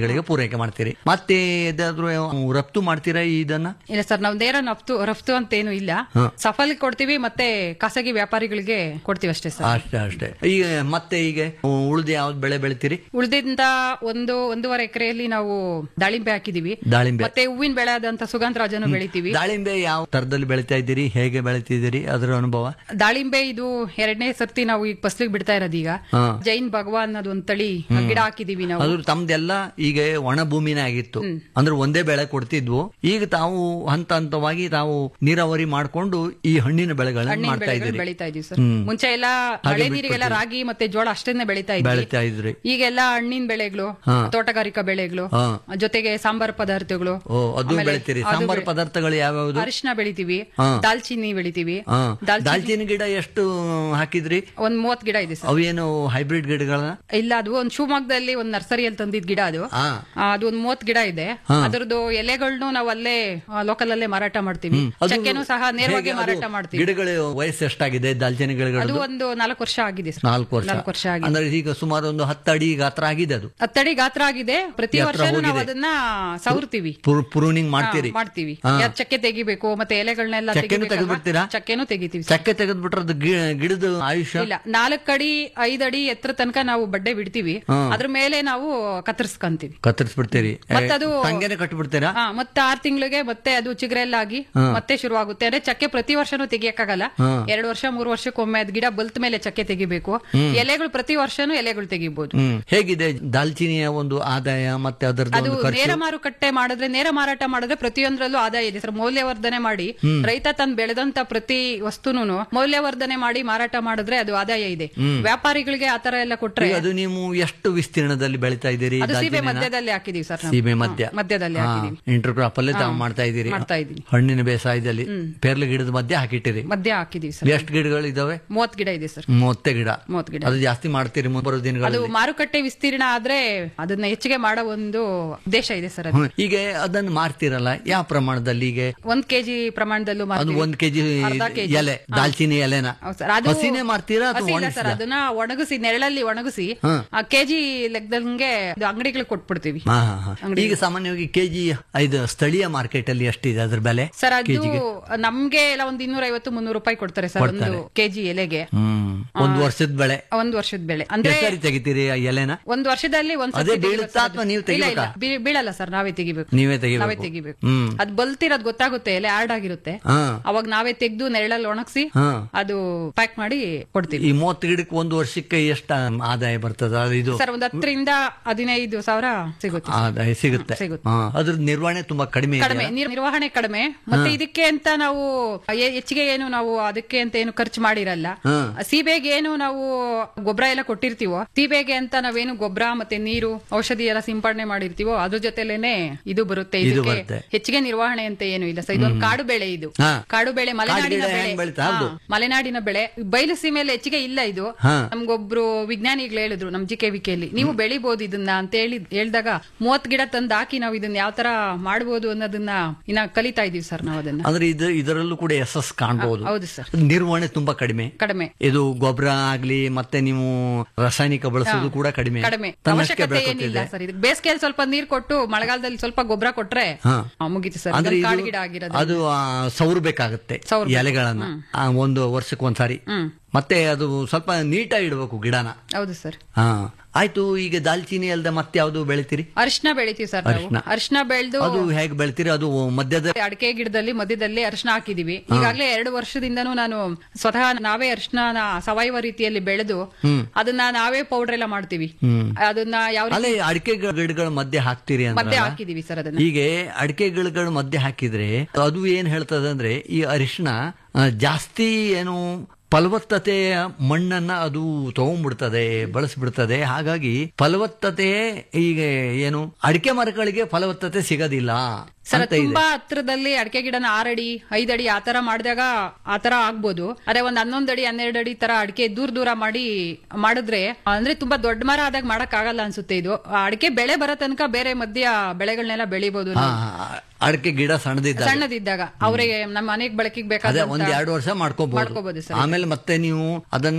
ಕಂಪನಿಗಳಿಗೆ ಪೂರೈಕೆ ಮಾಡ್ತೀರಿ ಮತ್ತೆ ಇದಾದ್ರೂ ರಫ್ತು ಮಾಡ್ತೀರಾ ಇದನ್ನ ಇಲ್ಲ ಸರ್ ನಾವು ನೇರ ರಫ್ತು ರಫ್ತು ಅಂತ ಏನು ಇಲ್ಲ ಹಾ. ಸಫಲ್ ಕೊಡ್ತೀವಿ ಮತ್ತೆ ಖಾಸಗಿ ವ್ಯಾಪಾರಿಗಳಿಗೆ ಕೊಡ್ತೀವಿ ಅಷ್ಟೇ ಸರ್ ಅಷ್ಟೇ ಅಷ್ಟೇ ಈಗ ಮತ್ತೆ ಈಗ ಉಳಿದ ಯಾವ್ದು ಬೆಳೆ ಬೆಳಿತೀರಿ ಉಳಿದಿಂದ ಒಂದು ಒಂದೂವರೆ ಎಕರೆಯಲ್ಲಿ ನಾವು ದಾಳಿಂಬೆ ಹಾಕಿದೀವಿ ದಾಳಿಂಬೆ ಮತ್ತೆ ಹೂವಿನ ಬೆಳೆ ಆದಂತ ಸುಗಂಧ ರಾಜನು ಬೆಳಿತೀವಿ ದಾಳಿಂಬೆ ಯಾವ ತರದಲ್ಲಿ ಬೆಳಿತಾ ಇದ್ದೀರಿ ಹೇಗೆ ಬೆಳಿತಿದ್ದೀರಿ ಅದರ ಅನುಭವ ದಾಳಿಂಬೆ ಇದು ಎರಡನೇ ಸರ್ತಿ ನಾವು ಈಗ ಫಸ್ಲಿಗೆ ಬಿಡ್ತಾ ಇರೋದು ಈಗ ಹಾ. ಜೈನ್ ಭಗವಾನ್ ಅನ್ನೋದು ಒಂದು ತಳಿ ಗಿಡ ಹಾಕಿದೀವಿ ನಾವು ಅದು ತಮ್ದೆಲ್ಲ ಈಗ ಒಣ ಭೂಮಿನೇ ಆಗಿತ್ತು ಅಂದ್ರೆ ಒಂದೇ ಬೆಳೆ ಕೊಡ್ತಿದ್ವು ಈಗ ತಾವು ಹಂತ ಹಂತವಾಗಿ ತಾವು ನೀರಾವರಿ ಮಾಡ್ಕೊಂಡು ಈ ಹಣ್ಣಿನ ಬೆಳೆಗಳನ್ನ ಹಣ್ಣಿನ ಮಾಡ್ತಾ ಬೆಳೆಗಳು ಇದ್ದೀರಿ ಬೆಳಿತಾ ಇದೀವಿ ಸರ್ ಹ್ಮ್. ಮುಂಚೆ ಎಲ್ಲ ಮಳೆ ನೀರಿಗೆಲ್ಲ ರಾಗಿ ಮತ್ತೆ ಜೋಳ ಅಷ್ಟನ್ನೇ ಬೆಳಿತಾ ಇದ್ವಿ ಬೆಳಿತಾ ಇದ್ರಿ ಈಗೆಲ್ಲ ಹಣ್ಣಿನ ಬೆಳೆಗಳು ಹಾ. ತೋಟಗಾರಿಕಾ ಬೆಳೆಗಳು ಹಾ. ಜೊತೆಗೆ ಸಾಂಬಾರ್ ಪದಾರ್ಥಗಳು ಓ ಅದು ಆಮೇಲೆ ಬೆಳಿತೀರಿ ಅದು ಸಾಂಬಾರ್ ಬೆ- ಪದಾರ್ಥಗಳು ಯಾವ್ಯಾವ್ದು ಅರಿಶಿನ ಬೆಳಿತೀವಿ ಹಾ. ದಾಲ್ಚಿನ್ನಿ ಬೆಳಿತೀವಿ ಹಾ. ದಾಲ್ಚಿನ್ನಿ ದಾಲ್ಚಿನ್ನಿ ಗಿಡ ಎಷ್ಟು ಹಾಕಿದ್ರಿ ಒಂದ್ ಮೂವತ್ ಗಿಡ ಇದೆ ಸರ್ ಅವೇನು ಹೈಬ್ರಿಡ್ ಗಿಡಗಳನ್ನ ಇಲ್ಲ ಅದು ಒಂದ್ ಶಿವಮೊಗ್ಗದಲ್ಲಿ ಒಂದ್ ನರ್ಸರಿಯಲ್ಲಿ ತಂದಿದ್ ಗಿಡ ಅದು ಹಾ. ಆ, ಅದು ಒಂದ್ ಮೂವತ್ ಗಿಡ ಇದೆ ಹಾ. ಅದರದ್ದು ಎಲೆಗಳನ್ನು ನಾವು ಅಲ್ಲೇ ಲೋಕಲ್ ಅಲ್ಲೇ ಮಾರಾಟ ಮಾಡ್ತೀವಿ ಅದು ಚಕ್ಕೆನೂ ಸಹ ನೇರವಾಗಿ ಹೇಗೆ ಅದು ಮಾರಾಟ ಮಾಡ್ತೀವಿ ಗಿಡಗಳ ವಯಸ್ಸು ಎಷ್ಟಾಗಿದೆ ದಾಲ್ಚಿನ್ನಿ ಅದು ಗಿಡಗಳು ಒಂದು ನಾಲ್ಕು ವರ್ಷ ಆಗಿದೆ ಸರ್ ನಾಲ್ಕು ವರ್ಷ ನಾಲ್ಕು ವರ್ಷ ಆಗಿದೆ ಅಂದ್ರೆ ಈಗ ಸುಮಾರು ಒಂದು ಹತ್ತು ಅಡಿ ಗಾತ್ರ ಆಗಿದೆ ಅದು ಹತ್ತಡಿ ಗಾತ್ರ ಆಗಿದೆ ಪ್ರತಿ ಗಾತ್ರ ವರ್ಷ ನಾವು ಹೋಗಿದೆ. ಅದನ್ನ ಸವರ್ತೀವಿ ಪ್ರೂನಿಂಗ್ ಮಾಡ್ತೀರಿ ಹಾ, ಮಾಡ್ತೀವಿ ಹಾ. ಯಾವ್ದ್ ಚಕ್ಕೆ ತೆಗಿಬೇಕು ಮತ್ತೆ ಎಲೆಗಳನ್ನೆಲ್ಲ ಚಕ್ಕೆನೂ ತೆಗಿಬೇಕಲ್ವಾ? ತೆಗೆದ್ಬಿಡ್ತೀರಾ? ಚಕ್ಕೆನೂ ತೆಗಿತೀವಿ ಸರ್. ಚಕ್ಕೆ ತೆಗೆದ್ಬಿಟ್ರೆ ಅದು ಗಿ- ಗಿಡದ ಆಯುಷ್ಯ ಇಲ್ಲ ನಾಲ್ಕು ಅಡಿ ಐದ್ ಅಡಿ ಎತ್ತರ ತನಕ ನಾವು ಬಡ್ಡೆ ಬಿಡ್ತೀವಿ ಹಾ. ಅದ್ರ ಮೇಲೆ ನಾವು ಕತ್ತರಿಸ್ಕೊಂತೀವಿ ಕತ್ತರಿಸ್ಬಿಡ್ತೀರಿ ಮತ್ತದು ತಂಗೆನೆ ಕಟ್ಟಿಬಿಡ್ತೀರಾ ಹಾ, ಮತ್ತೆ ಆರ್ ತಿಂಗಳಿಗೆ ಮತ್ತೆ ಅದು ಚಿಗುರೆಲ್ಲಾಗಿ ಹಾ. ಮತ್ತೆ ಶುರುವಾಗುತ್ತೆ ಅಂದ್ರೆ ಚಕ್ಕೆ ಪ್ರತಿ ವರ್ಷನೂ ತೆಗಿಯಕ್ಕಾಗಲ್ಲ ಹಾ. ಎರಡು ವರ್ಷ ಮೂರು ವರ್ಷಕ್ಕೊಮ್ಮೆ ಅದ್ ಗಿಡ ಬಲ್ತ ಮೇಲೆ ಚಕ್ಕೆ ತೆಗಿಬೇಕು ಎಲೆಗಳು ಪ್ರತಿ ವರ್ಷನೂ ಎಲೆಗಳು ತೆಗಿಬಹುದು ಹ್ಮ್ ಹೇಗಿದೆ ದಾಲ್ಚಿನಿಯ ಒಂದು ಆದಾಯ ಮತ್ತೆ ಅದರದ್ದು ಅದು ಒಂದು ಖರ್ಚು ನೇರ ಮಾರುಕಟ್ಟೆ ಮಾಡಿದ್ರೆ ನೇರ ಮಾರಾಟ ಮಾಡಿದ್ರೆ ಪ್ರತಿಯೊಂದರಲ್ಲೂ ಆದಾಯ ಇದೆ ಸರ್ ಮೌಲ್ಯವರ್ಧನೆ ಮಾಡಿ ರೈತ ತನ್ ಬೆಳೆದಂತ ಪ್ರತಿ ವಸ್ತುನು ಮೌಲ್ಯವರ್ಧನೆ ಮಾಡಿ ಮಾರಾಟ ಮಾಡಿದ್ರೆ ಅದು ಆದಾಯ ಇದೆ ವ್ಯಾಪಾರಿಗಳಿಗೆ ಆತರ ಎಲ್ಲ ಕೊಟ್ರೆ ಈಗ ಅದು ನೀವು ಎಷ್ಟು ವಿಸ್ತೀರ್ಣದಲ್ಲಿ ಬೆಳಿತಾ ಇದ್ದೀರಿ ಅದು ಸೀಬೆ ದಾಲ್ಚಿನ್ನಿನ? ಮಧ್ಯದಲ್ಲಿ ಹಾಕಿದೀವಿ ಸರ್ ನಾವು. ಸೀಬೆ ಹಾ, ಮಧ್ಯ ಮಧ್ಯದಲ್ಲಿ ಹಾಕಿದೀವಿ ಇಂಟರ್ ಕ್ರಾಪ್ ಅಲ್ಲೇ ತಾವು ಹಾ, ಮಾಡ್ತಾ ಇದ್ದೀರಿ ಮಾಡ್ತಾ ಇದ್ದೀನಿ. ಹಣ್ಣಿನ ಬೇಸಾಯದಲ್ಲಿ ಪೇರ್ಲೆ ಗಿಡದ ಮಧ್ಯೆ ಹಾಕಿಟ್ಟಿರಿ ಮಧ್ಯ ಹಾಕಿದೀವಿ ಸರ್ ಎಷ್ಟು ಗಿಡಗಳು ಇದಾವೆ ಮೂವತ್ ಗಿಡ ಇದೆ ಸರ್ ಮೂವತ್ತೆ ಗಿಡ ಮೂವತ್ ಗಿಡ ಅದು ಜಾಸ್ತಿ ಮಾಡ್ತೀರಿ ಮುಂದೆ ಬರೋ ಅದು ದಿನಗಳಲ್ಲಿ ಮಾರುಕಟ್ಟೆ ವಿಸ್ತೀರ್ಣ ಆದ್ರೆ ಅದನ್ನ ಹೆಚ್ಚಿಗೆ ಮಾಡೋ ಒಂದು ಉದ್ದೇಶ ಇದೆ ಸರ್ ಅದು ಹ್ಮ್. ಈಗ ಅದನ್ನ ಮಾರ್ತಿರಲ್ಲ ಯಾವ ಪ್ರಮಾಣದಲ್ಲಿ ಈಗ ಒಂದ್ ಕೆಜಿ ಪ್ರಮಾಣದಲ್ಲೂ ಅದು ಮಾರ್ತೀವಿ. ಒಂದ್ ಕೆಜಿ ಅರ್ಧ ಕೆಜಿ. ಎಲೆ ಹಾ. ದಾಲ್ಚಿನಿ ಎಲೆನ ಹೌದ್ ಸರ್, ಅದು ಹಸಿನೇ ಮಾರ್ತೀರಾ ಹಸಿ ಅಥವಾ ಇಲ್ಲ ಸರ್ ಒಣಗಿಸಿದ ಅದನ್ನ ಒಣಗಿಸಿ ನೆರಳಲ್ಲಿ ಒಣಗಿಸಿ ಹಾ. ಆ ಕೆಜಿ ಲೆಕ್ಕದಂಗೆ ಅದು ಅಂಗಡಿಗಳಿಗೆ ಕೊಟ್ಬಿಡ್ತೀವಿ ಹಾ, ಹಾ, ಹಾ. ಈಗ ಸಾಮಾನ್ಯವಾಗಿ ಕೆಜಿ ಇದು ಸ್ಥಳೀಯ ಮಾರ್ಕೆಟ್ ಅಲ್ಲಿ ಎಷ್ಟಿದೆ ಅದ್ರ ಬೆಲೆ ಸರ್ ಅದು ಕೆಜಿಗೆ ನಮ್ಗೆ ಎಲ್ಲ ಒಂದ್ ಇನ್ನೂರ ಐವತ್ತು ಮುನ್ನೂರು ರೂಪಾಯಿ ಕೊಡ್ತಾರೆ ಸರ್ ಒಂದು ಕೆಜಿ ಎಲೆಗೆ ಹ್ಮ್ ಒಂದ್ ವರ್ಷದ ಬೆಳೆ ಒಂದ್ ವರ್ಷದ ಬೆಳೆ ಅಂದ್ರೆ ಎಷ್ಟು ಸಾರಿ ತೆಗಿತೀರಿ ಆ ಎಲೆನ ಒಂದ್ ವರ್ಷದಲ್ಲಿ ಒಂದ್ ಅದೇ ಸರ್ತಿ ತೆಗಿಬೇಕು ಬೀಳುತ್ತಾ ಸರ್ ಅದು. ಅಥವಾ ನೀವು ಇಲ್ಲ, ಇಲ್ಲ, ತೆಗಿಬೇಕಾ? ಬೀ- ಬೀಳಲ್ಲ ಸರ್ ನಾವೇ ತೆಗಿಬೇಕು ನೀವೇ ನಾವೇ ತೆಗಿಬೇಕು ತೆಗಿಬೇಕು ಹ್ಮ್ ಅದ್ ಬಲ್ತಿರೋದ್ ಗೊತ್ತಾಗುತ್ತೆ ಎಲೆ ಆರ್ಡ್ ಆಗಿರುತ್ತೆ ಹಾ ಅವಾಗ ನಾವೇ ತೆಗ್ದು ನೆರಳಲ್ಲಿ ಒಣಗಿಸಿ ಹಾ ಅದು ಪ್ಯಾಕ್ ಮಾಡಿ ಕೊಡ್ತೀವಿ ಈ ಮೂವತ್ತು ಗಿಡಕ್ಕೆ ಒಂದು ವರ್ಷಕ್ಕೆ ಎಷ್ಟು ಆದಾಯ ಬರ್ತದ ಅದು ಇದು ಸರ್ ಒಂದ್ ಹತ್ತರಿಂದ ಹದಿನೈದು ಸಾವಿರ ಸಿಗುತ್ತೆ ಆದಾಯ ಸಿಗುತ್ತೆ ಸಿಗುತ್ತೆ. ಹಾ, ಅದ್ರ ನಿರ್ವಹಣೆ ತುಂಬಾ ಕಡಿಮೆ ಇದೆ ಕಡಿಮೆ ನೀರ್- ನಿರ್ವಹಣೆ ಕಡಿಮೆ ಮತ್ತೆ ಇದಕ್ಕೆ ಅಂತ ನಾವು ಎ- ಹೆಚ್ಚಿಗೆ ಏನು ನಾವು ಅದಕ್ಕೆ ಅಂತ ಏನು ಖರ್ಚು ಮಾಡಿರಲ್ಲ ಹಾ. ಸೀಬೆಗೆ ಏನು ನಾವು ಗೊಬ್ಬರ ಎಲ್ಲ ಕೊಟ್ಟಿರ್ತೀವೋ ಸೀಬೆಗೆ ಅಂತ ನಾವೇನು ಗೊಬ್ಬರ ಮತ್ತೆ ನೀರು ಔಷಧಿ ಎಲ್ಲ ಸಿಂಪಡಣೆ ಮಾಡಿರ್ತೀವೋ ಅದ್ರ ಜೊತೆಲೇನೆ ಇದು ಬರುತ್ತೆ ಇದು ಇದಕ್ಕೆ ಬರುತ್ತೆ. ಹೆಚ್ಚಿಗೆ ನಿರ್ವಹಣೆ ಅಂತ ಏನು ಇಲ್ಲ ಸರ್ ಇದೊಂದು ಕಾಡು ಬೆಳೆ ಇದು ಹಾ. ಕಾಡು ಬೆಳೆ ಮಲೆನಾಡಿನ ಗಿಡ ಬೆಳೆ ಹೆಂಗ್ ಬೆಳೀತಾ? ಹೌದು. ಹಾ, ಮಲೆನಾಡಿನ ಬೆಳೆ ಬಯಲು ಸೀಮೆಯಲ್ಲಿ ಹೆಚ್ಚಿಗೆ ಇಲ್ಲ ಇದು ಹಾ. ನಮ್ಗೊಬ್ರು ವಿಜ್ಞಾನಿಗಳು ಹೇಳಿದ್ರು ನಮ್ ಜಿ ಕೆ ವಿಕೆಯಲ್ಲಿ ನೀವು ಬೆಳಿಬಹುದು ಇದನ್ನ ಅಂತ ಹೇಳಿ ಹೇಳ್ದಾಗ ಮೂವತ್ ಗಿಡ ತಂದು ಹಾಕಿ ನಾವು ಇದನ್ನ ಯಾವ ತರ ಮಾಡ್ಬೋದು ಅನ್ನೋದನ್ನ ಇನ್ನ ಕಲಿತಾ ಇದೀವಿ ಸರ್ ನಾವು ಅದನ್ನ ಅಂದ್ರೆ ಇದು ಇದರಲ್ಲೂ ಕೂಡ ಯಶಸ್ ಕಾಣಬಹುದು ಹೌದು ಸರ್ ನಿರ್ವಹಣೆ ತುಂಬಾ ಕಡಿಮೆ ಕಡಿಮೆ ಇದು ಗೊಬ್ಬರ ಆಗ್ಲಿ ಮತ್ತೆ ನೀವು ರಾಸಾಯನಿಕ ಬಳಸೋದು ಕೂಡ ಕಡಿಮೆ ಕಡಿಮೆ ತನ್ನಷ್ಟಕ್ಕೆ ಅವಶ್ಯಕತೆ ಏನಿಲ್ಲ ಬೆಳ್ಕೊತಿದೆ ಸರ್ ಇದು ಬೇಸಿಗೆಯಲ್ಲಿ ಸ್ವಲ್ಪ ನೀರ್ ಕೊಟ್ಟು ಮಳೆಗಾಲದಲ್ಲಿ ಸ್ವಲ್ಪ ಗೊಬ್ಬರ ಕೊಟ್ರೆ ಹಾ. ಆ, ಮುಗೀತು ಸರ್ ಅಂದ್ರೆ ಇದೊಂದು ಕಾಡು ಇದು- ಗಿಡ ಆಗಿರೋದು ಅದು ಆ, ಸವರ್ಬೇಕಾಗತ್ತೆ ಸವರ್ಬೇಕು. ಎಲೆಗಳನ್ನ ಆ, ಒಂದು ವರ್ಷಕ್ಕೆ ಒಂದ್ಸಾರಿ ಹ್ಮ್ ಮತ್ತೆ ಅದು ಸ್ವಲ್ಪ ನೀಟಾಗಿ ಇಡಬೇಕು ಗಿಡನ ಹೌದು ಸರ್ ಹಾ ಆಯ್ತು ಈಗ ದಾಲ್ಚಿನಿ ಅಲ್ದೆ ಮತ್ತೆ ಯಾವ್ದು ಬೆಳಿತೀರಿ ಅರಿಶಿನ ಬೆಳಿತೀವಿ ಸರ್ ನಾವು ಅರಿಶಿನ. ಅರಿಶಿನ ಬೆಳೆದು ಅದು ಹೇಗೆ ಬೆಳಿತೀರಿ ಅದು ಮಧ್ಯದ ಅಡಿಕೆ ಗಿಡದಲ್ಲಿ ಮಧ್ಯದಲ್ಲಿ ಅರಿಶಿನ ಹಾಕಿದೀವಿ ಈಗಾಗಲೇ ಎರಡು ವರ್ಷದಿಂದನೂ ನಾನು ಸ್ವತಃ ನಾವೇ ಅರಿಶಿನ ಸಾವಯವ ರೀತಿಯಲ್ಲಿ ಬೆಳೆದು ಅದನ್ನ ನಾವೇ ಪೌಡರ್ ಎಲ್ಲ ಮಾಡ್ತೀವಿ ಅದನ್ನ ಯಾವ ರೀತಿ ಅಲ್ಲೇ ಅಡಿಕೆ ಗಿಡಗಳ ಮಧ್ಯೆ ಹಾಕ್ತೀರಿ ಮಧ್ಯೆ ಅಂದ್ರೆ ಹಾಕಿದೀವಿ ಸರ್ ಅದನ್ನ ಹೀಗೆ ಅಡಿಕೆ ಗಿಡಗಳ ಮಧ್ಯೆ ಹಾಕಿದ್ರೆ ಅದು ಏನ್ ಹೇಳ್ತದೆ ಅಂದ್ರೆ ಈ ಅರಿಶಿನ ಆ, ಜಾಸ್ತಿ ಏನು ಫಲವತ್ತತೆಯ ಮಣ್ಣನ್ನ ಅದು ತಗೊಂಡ್ಬಿಡ್ತದೆ ಬಳಸ್ಬಿಡ್ತದೆ ಹಾಗಾಗಿ ಫಲವತ್ತತೆ ಈಗ ಏನು ಅಡಿಕೆ ಮರಗಳಿಗೆ ಫಲವತ್ತತೆ ಸಿಗೋದಿಲ್ಲ ಸರ್ ಅಂತ ಇದೆ ತುಂಬಾ ಹತ್ರದಲ್ಲಿ ಅಡಿಕೆ ಗಿಡನ ಆರಡಿ ಐದಡಿ ಆತರ ಮಾಡಿದಾಗ ಆತರ ಆಗ್ಬೋದು ಅದೇ ಒಂದ್ ಹನ್ನೊಂದ್ ಅಡಿ ಹನ್ನೆರಡು ಅಡಿ ತರ ಅಡಿಕೆ ದೂರ ದೂರ ಮಾಡಿ ಮಾಡಿದ್ರೆ ಅಂದ್ರೆ ತುಂಬಾ ದೊಡ್ಡ ಮರ ಆದಾಗ ಮಾಡಕ್ ಆಗಲ್ಲ ಅನ್ಸುತ್ತೆ ಇದು ಆ ಅಡಿಕೆ ಬೆಳೆ ಬರೋ ತನಕ ಬೇರೆ ಮಧ್ಯ ಬೆಳೆಗಳನ್ನೆಲ್ಲ ಬೆಳಿಬಹುದು ಹಾ, ಅಡಿಕೆ ಗಿಡ ಸಣ್ಣದಿದ್ದ ಸಣ್ಣದಿದ್ದಾಗ ಅವ್ರಿಗೆ ನಮ್ಮ ಮನೆಗ್ ಬಳಕೆಗೆ ಅದೇ ಬೇಕಾದ ಒಂದ್ ಎರಡು ವರ್ಷ ಮಾಡ್ಕೋಬಹುದು ಮಾಡ್ಕೋಬಹುದು ಸರ್ ಆಮೇಲೆ ಮತ್ತೆ ನೀವು ಅದನ್ನ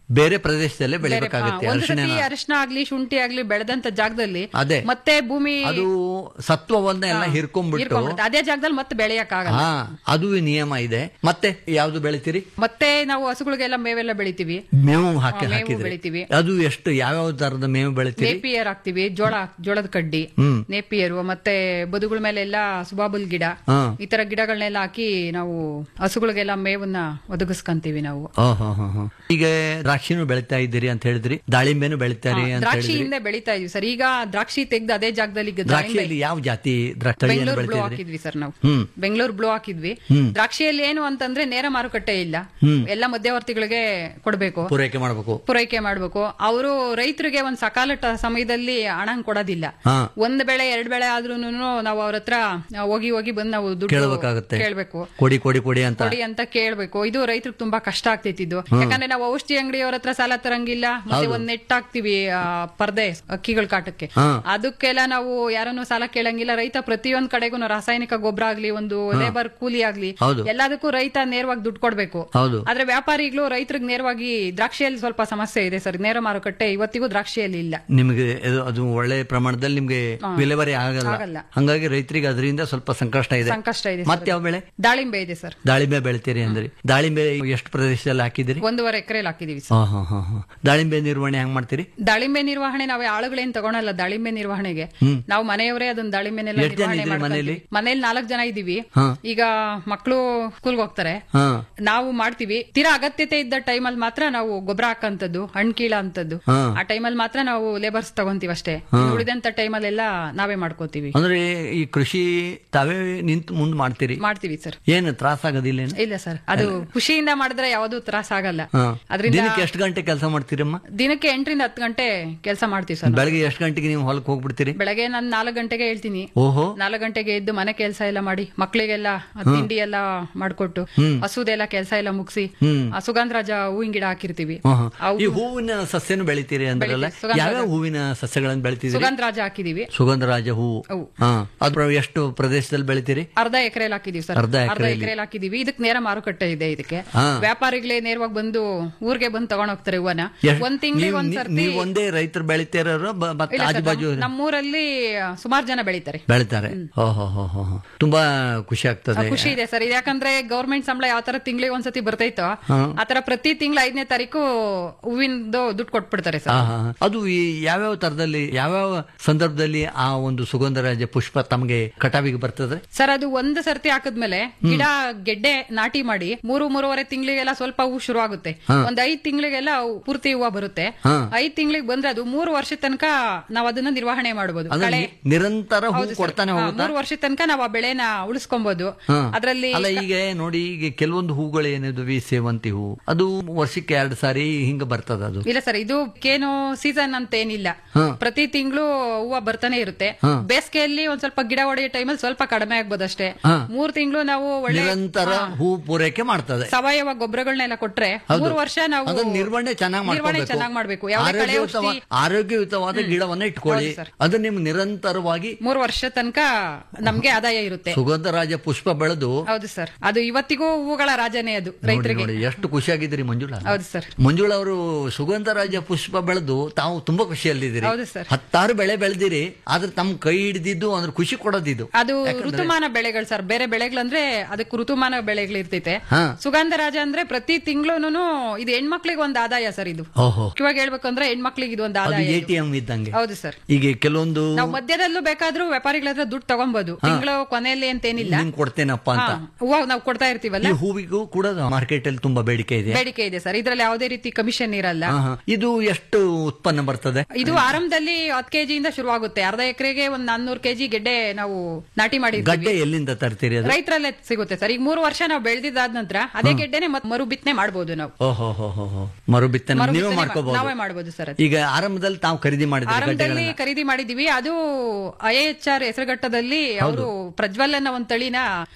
ಬೇರೆ ಪ್ರದೇಶದಲ್ಲೇ ಬೇರೆ- ಬೆಳಿಬೇಕಾಗುತ್ತೆ ಹಾ, ಒಂದು ಸತಿ ಅರಿಶಿನ ಅರಿಶಿನ ಆಗ್ಲಿ ಶುಂಠಿ ಆಗ್ಲಿ ಬೆಳೆದಂತ ಜಾಗದಲ್ಲಿ ಅದೇ. ಮತ್ತೆ ಭೂಮಿ ಅದು ಸತ್ವವನ್ನ ಎಲ್ಲ ಹಿರ್ಕೊಂಡ್ಬಿಟ್ಟು ಹಿರ್ಕೊಂಡ್ಬಿಡುತ್ತೆ. ಅದೇ ಜಾಗದಲ್ಲಿ ಮತ್ತೆ ಬೆಳೆಯಕ್ ಆಗಲ್ಲ ಹಾ ಅದು ನಿಯಮ ಇದೆ ಮತ್ತೆ ಯಾವ್ದು ಬೆಳಿತೀರಿ ಮತ್ತೆ ನಾವು ಹಸುಗಳಿಗೆಲ್ಲ ಮೇವೆಲ್ಲ ಬೆಳಿತೀವಿ ಮೇವು ಹಾಕಿ ಹಾ, ಮೇವು ಹಾಕಿದ್ರಿ ಬೆಳಿತೀವಿ. ಅದು ಎಷ್ಟು ಯಾವ್ಯಾವ ತರದ ಮೇವು ಬೆಳಿತೀರಿ ನೇಪಿಯರ್ ಹಾಕ್ತಿವಿ ಜೋಳ ಜೋಳದ ಕಡ್ಡಿ ಹ್ಮ್. ನೇಪಿಯರು ಮತ್ತೆ ಬದುಗಳ ಮೇಲೆಲ್ಲ ಸುಬಾಬುಲ್ ಗಿಡ ಹಾ. ಈ ತರ ಗಿಡಗಳನ್ನೆಲ್ಲ ಹಾಕಿ ನಾವು ಹಸುಗಳಿಗೆಲ್ಲ ಮೇವನ್ನ ಒದಗಿಸ್ಕೊಂತೀವಿ ನಾವು ಓಹೋ ಹೋ ಹೋ. ಈಗ ದ್ರಾಕ್ಷಿನೂ ಬೆಳಿತಾ ಇದ್ದೀರಿ ಅಂತ ಹೇಳಿದ್ರಿ ದಾಳಿಂಬೆನು ಬೆಳಿತಾರೆ ಅಂತ ಹೇಳಿದ್ರಿ ದ್ರಾಕ್ಷಿಯಿಂದ ಬೆಳಿತಾ ಇದೀವಿ ಸರ್ ಈಗ ದ್ರಾಕ್ಷಿ ತೆಗ್ದು ಅದೇ ಜಾಗದಲ್ಲಿ ಈಗ ದಾಳಿಂಬೆ- ದ್ರಾಕ್ಷಿಯಲ್ಲಿ ಯಾವ ಜಾತಿ ದ್ರಾಕ್ಷಿ ತಳಿಯನ್ನು ಬೆಂಗಳೂರು ಬ್ಲೂ ಬೆಳಿತಾ ಇದ್ರಿ ಹಾಕಿದ್ವಿ ಸರ್ ನಾವು ಹ್ಮ್. ಬೆಂಗಳೂರು ಬ್ಲೂ ಹಾಕಿದ್ವಿ ದ್ರಾಕ್ಷಿಯಲ್ಲಿ ಏನು ಅಂತಂದ್ರೆ ನೇರ ಮಾರುಕಟ್ಟೆ ಇಲ್ಲ ಎಲ್ಲ ಮಧ್ಯವರ್ತಿಗಳಿಗೆ ಕೊಡ್ಬೇಕು ಪೂರೈಕೆ ಮಾಡ್ಬೇಕು ಪೂರೈಕೆ ಮಾಡ್ಬೇಕು ಅವರು ರೈತರಿಗೆ ಒಂದ್ ಸಕಾಲ ಟ- ಸಮಯದಲ್ಲಿ ಹಣ ಕೊಡೋದಿಲ್ಲ ಹಾ. ಒಂದ್ ಬೆಳೆ ಎರಡ್ ಬೆಳೆ ಆದ್ರೂ ನಾವು ಅವ್ರ ಹತ್ರ ಹೋಗಿ ಹೋಗಿ ಬಂದು ನಾವು ದುಡ್ಡು ಕೇಳ್ಬೇಕಾಗತ್ತೆ ಕೇಳ್ಬೇಕು ಕೊಡಿ ಕೊಡಿ ಕೊಡಿ ಅಂತ ಕೊಡಿ ಅಂತ ಕೇಳ್ಬೇಕು ಇದು ರೈತರಿಗೆ ತುಂಬಾ ಕಷ್ಟ ಆಗ್ತೈತಿ ಇದು ಯಾಕಂದ್ರೆ ನಾವು ಔಷಧಿ ಅಂಗಡಿಯವ್ರ ಹತ್ರ ಸಾಲ ತರಂಗಿಲ್ಲ ಮತ್ತೆ ಒಂದ್ ನೆಟ್ ಹಾಕ್ತಿವಿ ಆ, ಪರ್ದೆ ಅಕ್ಕಿಗಳ ಕಾಟಕ್ಕೆ ಹಾ. ಅದಕ್ಕೆಲ್ಲ ನಾವು ಯಾರನ್ನು ಸಾಲ ಕೇಳಂಗಿಲ್ಲ ರೈತ ಪ್ರತಿಯೊಂದ್ ಕಡೆಗೂ ರಾಸಾಯನಿಕ ಗೊಬ್ಬರ ಆಗ್ಲಿ ಒಂದು ಲೇಬರ್ ಕೂಲಿ ಆಗ್ಲಿ ಹೌದು. ಎಲ್ಲದಕ್ಕೂ ರೈತ ನೇರವಾಗಿ ದುಡ್ಡು ಕೊಡ್ಬೇಕು ಹೌದು ಆದ್ರೆ ವ್ಯಾಪಾರಿಗಳು ರೈತರಿಗೆ ನೇರವಾಗಿ ದ್ರಾಕ್ಷಿಯಲ್ಲಿ ಸ್ವಲ್ಪ ಸಮಸ್ಯೆ ಇದೆ ಸರ್ ನೇರ ಮಾರುಕಟ್ಟೆ ಇವತ್ತಿಗೂ ದ್ರಾಕ್ಷಿಯಲ್ಲಿ ಇಲ್ಲ ನಿಮಗೆ ಇದು- ಅದು ಒಳ್ಳೆ ಪ್ರಮಾಣದಲ್ಲಿ ನಿಮ್ಗೆ ವಿಲೇವಾರಿ ಆಗಲ್ಲ ಆಗಲ್ಲ. ಹಂಗಾಗಿ ರೈತರಿಗೆ ಅದರಿಂದ ಸ್ವಲ್ಪ ಸಂಕಷ್ಟ ಇದೆ ಸಂಕಷ್ಟ ಇದೆ ಮತ್ತೆ ಯಾವ ಬೆಳೆ ದಾಳಿಂಬೆ ಇದೆ ಸರ್ ದಾಳಿಂಬೆ ಬೆಳಿತೀರಿ ಅಂದ್ರಿ ದಾಳಿಂಬೆ ಎಷ್ಟು ಪ್ರದೇಶದಲ್ಲಿ ಹಾಕಿದಿರಿ ಒಂದೂವರೆ ಎಕರೆಲಿ ಹಾಕಿದೀವಿ ಸರ್ ಹಾ ಹಾ ಹಾ ಹಾ ದಾಳಿಂಬೆ ನಿರ್ವಹಣೆ ಹೆಂಗ್ ಮಾಡ್ತೀರಿ ದಾಳಿಂಬೆ ನಿರ್ವಹಣೆ ನಾವೇ ಆಳುಗಳೇನ್ ತಗೊಳಲ್ಲ ದಾಳಿಂಬೆ ನಿರ್ವಹಣೆಗೆ ನಾವು ಮನೆಯವರೇ ಅದನ್ನ ದಾಳಿಂಬೆನೆಲ್ಲ ಎಷ್ಟ್ ಜನ ನಿರ್ವಹಣೆ ಇದ್ದೀರಿ ಮನೇಲಿ? ಮಾಡ್ಕೊಂತೀವಿ ಮನೇಲಿ ನಾಲ್ಕು ಜನ ಇದೀವಿ ಹಾ. ಈಗ ಮಕ್ಕಳು ಸ್ಕೂಲ್ಗೆ ಹೋಗ್ತಾರೆ ಹಾ ನಾವು ಮಾಡ್ತೀವಿ ತೀರಾ ಅಗತ್ಯತೆ ಇದ್ದ ಟೈಮಲ್ಲಿ ಮಾತ್ರ ನಾವು ಗೊಬ್ಬರ ಹಾಕಂತದ್ದು ಹಣ್ಣು ಕೀಳ ಅಂತದ್ದು ಹಾ. ಆ ಟೈಮಲ್ಲಿ ಮಾತ್ರ ನಾವು ಲೇಬರ್ಸ್ ತಗೊಂತೀವಿ ಅಷ್ಟೇ ಉಳಿದಂತ ಟೈಮಲ್ಲೆಲ್ಲ ನಾವೇ ಮಾಡ್ಕೋತೀವಿ ಅಂದ್ರೆ ಈ ಕೃಷಿ ತಾವೇ ನಿಂತು ಮುಂದ್ ಮಾಡ್ತೀರಿ ಮಾಡ್ತೀವಿ ಸರ್ ಏನು ತ್ರಾಸ ಆಗೋದಿಲ್ಲ ಏನು ಇಲ್ಲ ಸರ್ ಅದು ಖುಷಿಯಿಂದ ಮಾಡಿದ್ರೆ ಯಾವ್ದು ತ್ರಾಸ ಆಗಲ್ಲ ಹಾ. ಅದರಿಂದ ದಿನಕ್ಕೆ ಎಷ್ಟು ಗಂಟೆ ಕೆಲಸ ಮಾಡ್ತೀರಮ್ಮ ದಿನಕ್ಕೆ ಎಂಟರಿಂದ ಹತ್ತು ಗಂಟೆ ಕೆಲಸ ಮಾಡ್ತೀವಿ ಸರ್ ನಾವು. ಬೆಳಗ್ಗೆ ಎಷ್ಟು ಗಂಟೆಗೆ ನೀವು ಹೊಲಕ್ಕೆ ಹೋಗ್ಬಿಡ್ತೀರಿ ಬೆಳಗ್ಗೆ ನಾನು ನಾಲ್ಕು ಗಂಟೆಗೆ ಹೇಳ್ತೀನಿ ಓಹೋ ನಾಲ್ಕು ಗಂಟೆಗೆ ಎದ್ದು ಮನೆ ಕೆಲಸ ಎಲ್ಲ ಮಾಡಿ ಮಕ್ಕಳಿಗೆಲ್ಲ ತಿಂಡಿ ಎಲ್ಲ ಮಾಡ್ಕೊಟ್ಟು ಹಸುದೆಲ್ಲ ಕೆಲಸ ಎಲ್ಲ ಮುಗಿಸಿ ಸುಗಂಧರಾಜ ಹೂವಿನ ಗಿಡ ಹಾಕಿರ್ತೀವಿ ಹಾ, ಹಾ. ಅವು ಈ ಹೂವಿನ ಸಸ್ಯನು ಬೆಳಿತೀರಿ ಅಂದ್ರಲ್ಲ ಬೆಳಿತೀವಿ. ಸುಗಂಧರಾಜ. ಯಾವ್ಯಾವ ಹೂವಿನ ಸಸ್ಯಗಳನ್ನು ಬೆಳಿತಿದ್ದೀರಿ ಸುಗಂಧರಾಜ ಹಾಕಿದೀವಿ ಸುಗಂಧರಾಜ ಹೂವು ಅವು. ಹಾ ಅದ್ರ ಎಷ್ಟು ಪ್ರದೇಶದಲ್ಲಿ ಬೆಳಿತೀರಿ ಅರ್ಧ ಎಕರೆಲಿ ಹಾಕಿದೀವಿ ಸರ್ ಅರ್ಧ ಅರ್ಧ ಎಕ್ರೆಲಿ. ಎಕರೆಲಿ ಹಾಕಿದೀವಿ ಇದಕ್ಕೆ ನೇರ ಮಾರುಕಟ್ಟೆ ಇದೆ ಇದಕ್ಕೆ ಹಾ. ವ್ಯಾಪಾರಿಗಳೇ ನೇರವಾಗಿ ಬಂದು ಊರಿಗೆ ಬಂದು ತಗೊಂಡ್ ಹೋಗ್ತಾರೆ ಹೂವನ ಎಷ್ಟ್- ಒಂದ್ ತಿಂಗಳಿಗೆ ನೀವು- ಒಂದ್ ನೀವು- ಸರ್ತಿ ನೀವು ಒಂದೇ ರೈತರು ಬೆಳಿತೀರೋ ಬ- ಮತ್ತೆ ಇಲ್ಲ ಸರ್, ಆಜುಬಾಜು ನಮ್- ನಮ್ಮೂರಲ್ಲಿ ಸುಮಾರು ಜನ ಬೆಳಿತಾರೆ ಬೆಳಿತಾರೆ ಓಹೋ ಹೋ ಹೋ ಹೋ. ತುಂಬಾ ಖುಷಿ ಆಗ್ತದೆ ಖುಷಿ ಇದೆ ಸರ್ ಯಾಕಂದ್ರೆ ಗೌರ್ಮೆಂಟ್ ಸಂಬಳ ಯಾವ ತರ ತಿಂಗಳಿಗೆ ಒಂದ್ಸತಿ ಬರ್ತೈತೋ ಆತರ ಪ್ರತಿ ತಿಂಗಳು ಐದನೇ ತಾರೀಕು ಹೂವಿಂದು ದುಡ್ಡು ಕೊಟ್ಬಿಡ್ತಾರೆ ಸರ್ ಹಾ, ಹಾ, ಹಾ. ಅದು ಈ ಯಾವ್ಯಾವ ತರದಲ್ಲಿ ಯಾವ್ಯಾವ ಸಂದರ್ಭದಲ್ಲಿ ಆ ಒಂದು ಸುಗಂಧರಾಜ ಪುಷ್ಪ ತಮಗೆ ಕಟಾವಿಗೆ ಬರ್ತದೆ ಸರ್ ಅದು ಒಂದು ಸರ್ತಿ ಹಾಕಿದ್ಮೇಲೆ ಗಿಡ ಗೆಡ್ಡೆ ನಾಟಿ ಮಾಡಿ ಮೂರು ಮೂರುವರೆ ತಿಂಗಳಿಗೆಲ್ಲ ಸ್ವಲ್ಪ ಹೂ ಶುರು ಆಗುತ್ತೆ ಒಂದ್ ಐದ್ ತಿಂಗಳಿಗೆಲ್ಲ ಅವು ಪೂರ್ತಿ ಹೂವ ಬರುತ್ತೆ ಹಾ. ಐದ್ ತಿಂಗಳಿಗೆ ಬಂದ್ರೆ ಅದು ಮೂರು ವರ್ಷ ತನಕ ನಾವ್ ಅದನ್ನ ನಿರ್ವಹಣೆ ಮಾಡಬಹುದು ಅಂದ್ರೆ ಕಳೆ ನಿ- ನಿರಂತರ ಹೂ ಹೌದು ಸರ್. ಕೊಡ್ತಾನೆ ಹಾ, ಹೋಗುತ್ತಾ ಮೂರು ವರ್ಷದ ತನಕ ನಾವು ಆ ಬೆಳೆನ ಉಳಿಸ್ಕೊಬಹುದು ಹಾ. ಅದ್ರಲ್ಲಿ ಅಲ್ಲ ಈಗ ನೋಡಿ ಈಗ ಕೆಲವೊಂದು ಹೂಗಳು ಏನಿದ್ವಿ ಸೇವಂತಿ ಹೂ ಅದು ವರ್ಷಕ್ಕೆ ಎರಡು ಸಾರಿ ಹಿಂಗ ಬರ್ತದ ಅದು ಇಲ್ಲ ಸರ್ ಇದು ಕೇನು ಸೀಸನ್ ಅಂತ ಏನಿಲ್ಲ ಹಾ. ಪ್ರತಿ ತಿಂಗಳು ಹೂವ ಬರ್ತಾನೆ ಇರುತ್ತೆ ಹಾ. ಬೇಸಿಗೆಯಲ್ಲಿ ಒಂದ್ ಸ್ವಲ್ಪ ಗಿಡ ಹೊಡೆಯೋ ಟೈಮಲ್ಲಿ ಸ್ವಲ್ಪ ಕಡಿಮೆ ಆಗ್ಬೋದು ಅಷ್ಟೇ ಹಾ. ಮೂರ್ ತಿಂಗಳು ನಾವು ಒಳ್ಳೆ ನಿರಂತರ ಹೂ ಪೂರೈಕೆ ಮಾಡ್ತದೆ ಸಾವಯವ ಗೊಬ್ಬರಗಳನ್ನೆಲ್ಲ ಕೊಟ್ರೆ ಹೌದು. ಮೂರು ವರ್ಷ ನಾವು ಅದನ್ನ ನಿರ್ವಹಣೆ ಚೆನ್ನಾಗಿ ನಿರ್ವಹಣೆ ಚೆನ್ನಾಗಿ ಮಾಡ್ಬೇಕು ಯಾವುದೇ ಕಳೆ ಆರೋಗ್ಯಯುತವ- ಔಷಧಿ ಆರೋಗ್ಯಯುತವಾದ ಗಿಡವನ್ನ ಇಟ್ಕೊಳ್ಳಿ ಹೌದು ಸರ್. ಅದು ನಿಮ್ಗೆ ನಿರಂತರವಾಗಿ ಮೂರು ವರ್ಷ ತನಕ ನಮ್ಗೆ ಆದಾಯ ಇರುತ್ತೆ ಸುಗಂಧರಾಜ ಪುಷ್ಪ ಬೆಳೆದು ಹೌದು ಸರ್ ಅದು ಇವತ್ತಿಗೂ ಹೂಗಳ ರಾಜನೇ ಅದು ನೋಡಿ ರೈತರಿಗೆ ನೋಡಿ ಎಷ್ಟು ಖುಷಿಯಾಗಿದ್ದೀರಿ ಮಂಜುಳಾ ಹೌದು ಸರ್ ಮಂಜುಳಾ ಅವರು ಸುಗಂಧರಾಜ ಪುಷ್ಪ ಬೆಳೆದು ತಾವು ತುಂಬಾ ಖುಷಿಯಲ್ಲಿದ್ದೀರಿ ಹೌದು ಸರ್. ಹತ್ತಾರು ಬೆಳೆ ಬೆಳೆದಿರಿ ಆದ್ರೆ ತಮ್ಮ ಕೈ ಹಿಡಿದಿದ್ದು ಅಂದ್ರೆ ಖುಷಿ ಕೊಡೋದಿದ್ದು ಅದು ಋತುಮಾನ ಬೆಳೆಗಳು ಸರ್ ಬೇರೆ ಬೆಳೆಗಳಂದ್ರೆ ಅದಕ್ಕೆ ಋತುಮಾನ ಬೆಳೆಗಳು ಇರ್ತೈತೆ ಹಾ. ಸುಗಂಧರಾಜ ಅಂದ್ರೆ ಪ್ರತಿ ತಿಂಗಳು ಇದು ಹೆಣ್ಮಕ್ಳಿಗೆ ಒಂದು ಆದಾಯ ಸರ್ ಇದು ಓಹೋ ಇವಾಗ ಹೇಳ್ಬೇಕಂದ್ರೆ ಹೆಣ್ಮಕ್ಳಿಗೆ ಇದು ಒಂದು ಅದು ಆದಾಯ ಎ ಇದು. ಟಿ ಎಂ ಇದ್ದಂಗೆ ಹೌದು ಸರ್ ಈಗ ಕೆಲವೊಂದು ನಾವು ಮಧ್ಯದಲ್ಲೂ ಬೇಕಾದ್ರೂ ವ್ಯಾಪಾರಿಗಳ ಹತ್ರ ದುಡ್ಡು ತಗೊಬಹುದು ತಿಂಗಳು ಕೊನೆಯಲ್ಲಿ ಅಂತೇನಿಲ್ಲ ನಿಂಗೆ ಕೊಡ್ತೇನಪ್ಪ ಅಂತ ಹಾ, ಹೂವ ನಾವು ಕೊಡ್ತಾ ಇರ್ತೀವಲ್ಲ ಈ ಹೂವಿಗೂ ಕೂಡ ಮಾರ್ಕೆಟ್ ಅಲ್ಲಿ ತುಂಬಾ ಬೇಡಿಕೆ ಇದೆ ಬೇಡಿಕೆ ಇದೆ ಸರ್ ಇದ್ರಲ್ಲಿ ಯಾವುದೇ ರೀತಿ ಕಮಿಷನ್ ಇರಲ್ಲ ಹಾ, ಹಾ. ಇದು ಎಷ್ಟು ಉತ್ಪನ್ನ ಬರ್ತದೆ ಇದು ಆರಂಭದಲ್ಲಿ ಹತ್ತು ಕೆಜಿಯಿಂದ ಶುರುವಾಗುತ್ತೆ ಅರ್ಧ ಎಕರೆಗೆ ಒಂದ್ ನಾನ್ನೂರು ಕೆಜಿ ಗೆಡ್ಡೆ ನಾವು ನಾಟಿ ಮಾಡಿರ್ತೀವಿ ಗಡ್ಡೆ ಎಲ್ಲಿಂದ ತರ್ತೀರಿ ಅದು ರೈತರಲ್ಲೇ ಸಿಗುತ್ತೆ ಸರ್ ಈಗ ಮೂರು ವರ್ಷ ನಾವು ಬೆಳೆದಿದ್ದಾದ ನಂತರ ಅದೇ ಗೆಡ್ಡೆನೆ ಮತ್ತೆ ಮರು ಬಿತ್ತನೆ ಮಾಡಬಹುದು ನಾವು ಓಹೋ ಹೋ ಹೋ ಹೋ ಮರು ಬಿತ್ತನೆ ಮರು ನೀವೇ ಬಿತ್ತನೆ ಮಾ- ಮಾಡ್ಕೋಬಹುದು ನಾವೇ ಮಾಡಬಹುದು ಸರ್ ಅದು. ಈಗ ಆರಂಭದಲ್ಲಿ ತಾವು ಖರೀದಿ ಮಾಡಿದ್ರಿ ಆರಂಭದಲ್ಲಿ ಗಡ್ಡೆಗಳನ್ನ ಖರೀದಿ ಮಾಡಿದೀವಿ ಅದು ಐ ಎಚ್ ಆರ್ ಹೆಸರುಘಟ್ಟದಲ್ಲಿ ಅವರು ಪ್ರಜ್ವಲ್ ಅನ್ನೋ ಒಂದ್ ತಳಿನ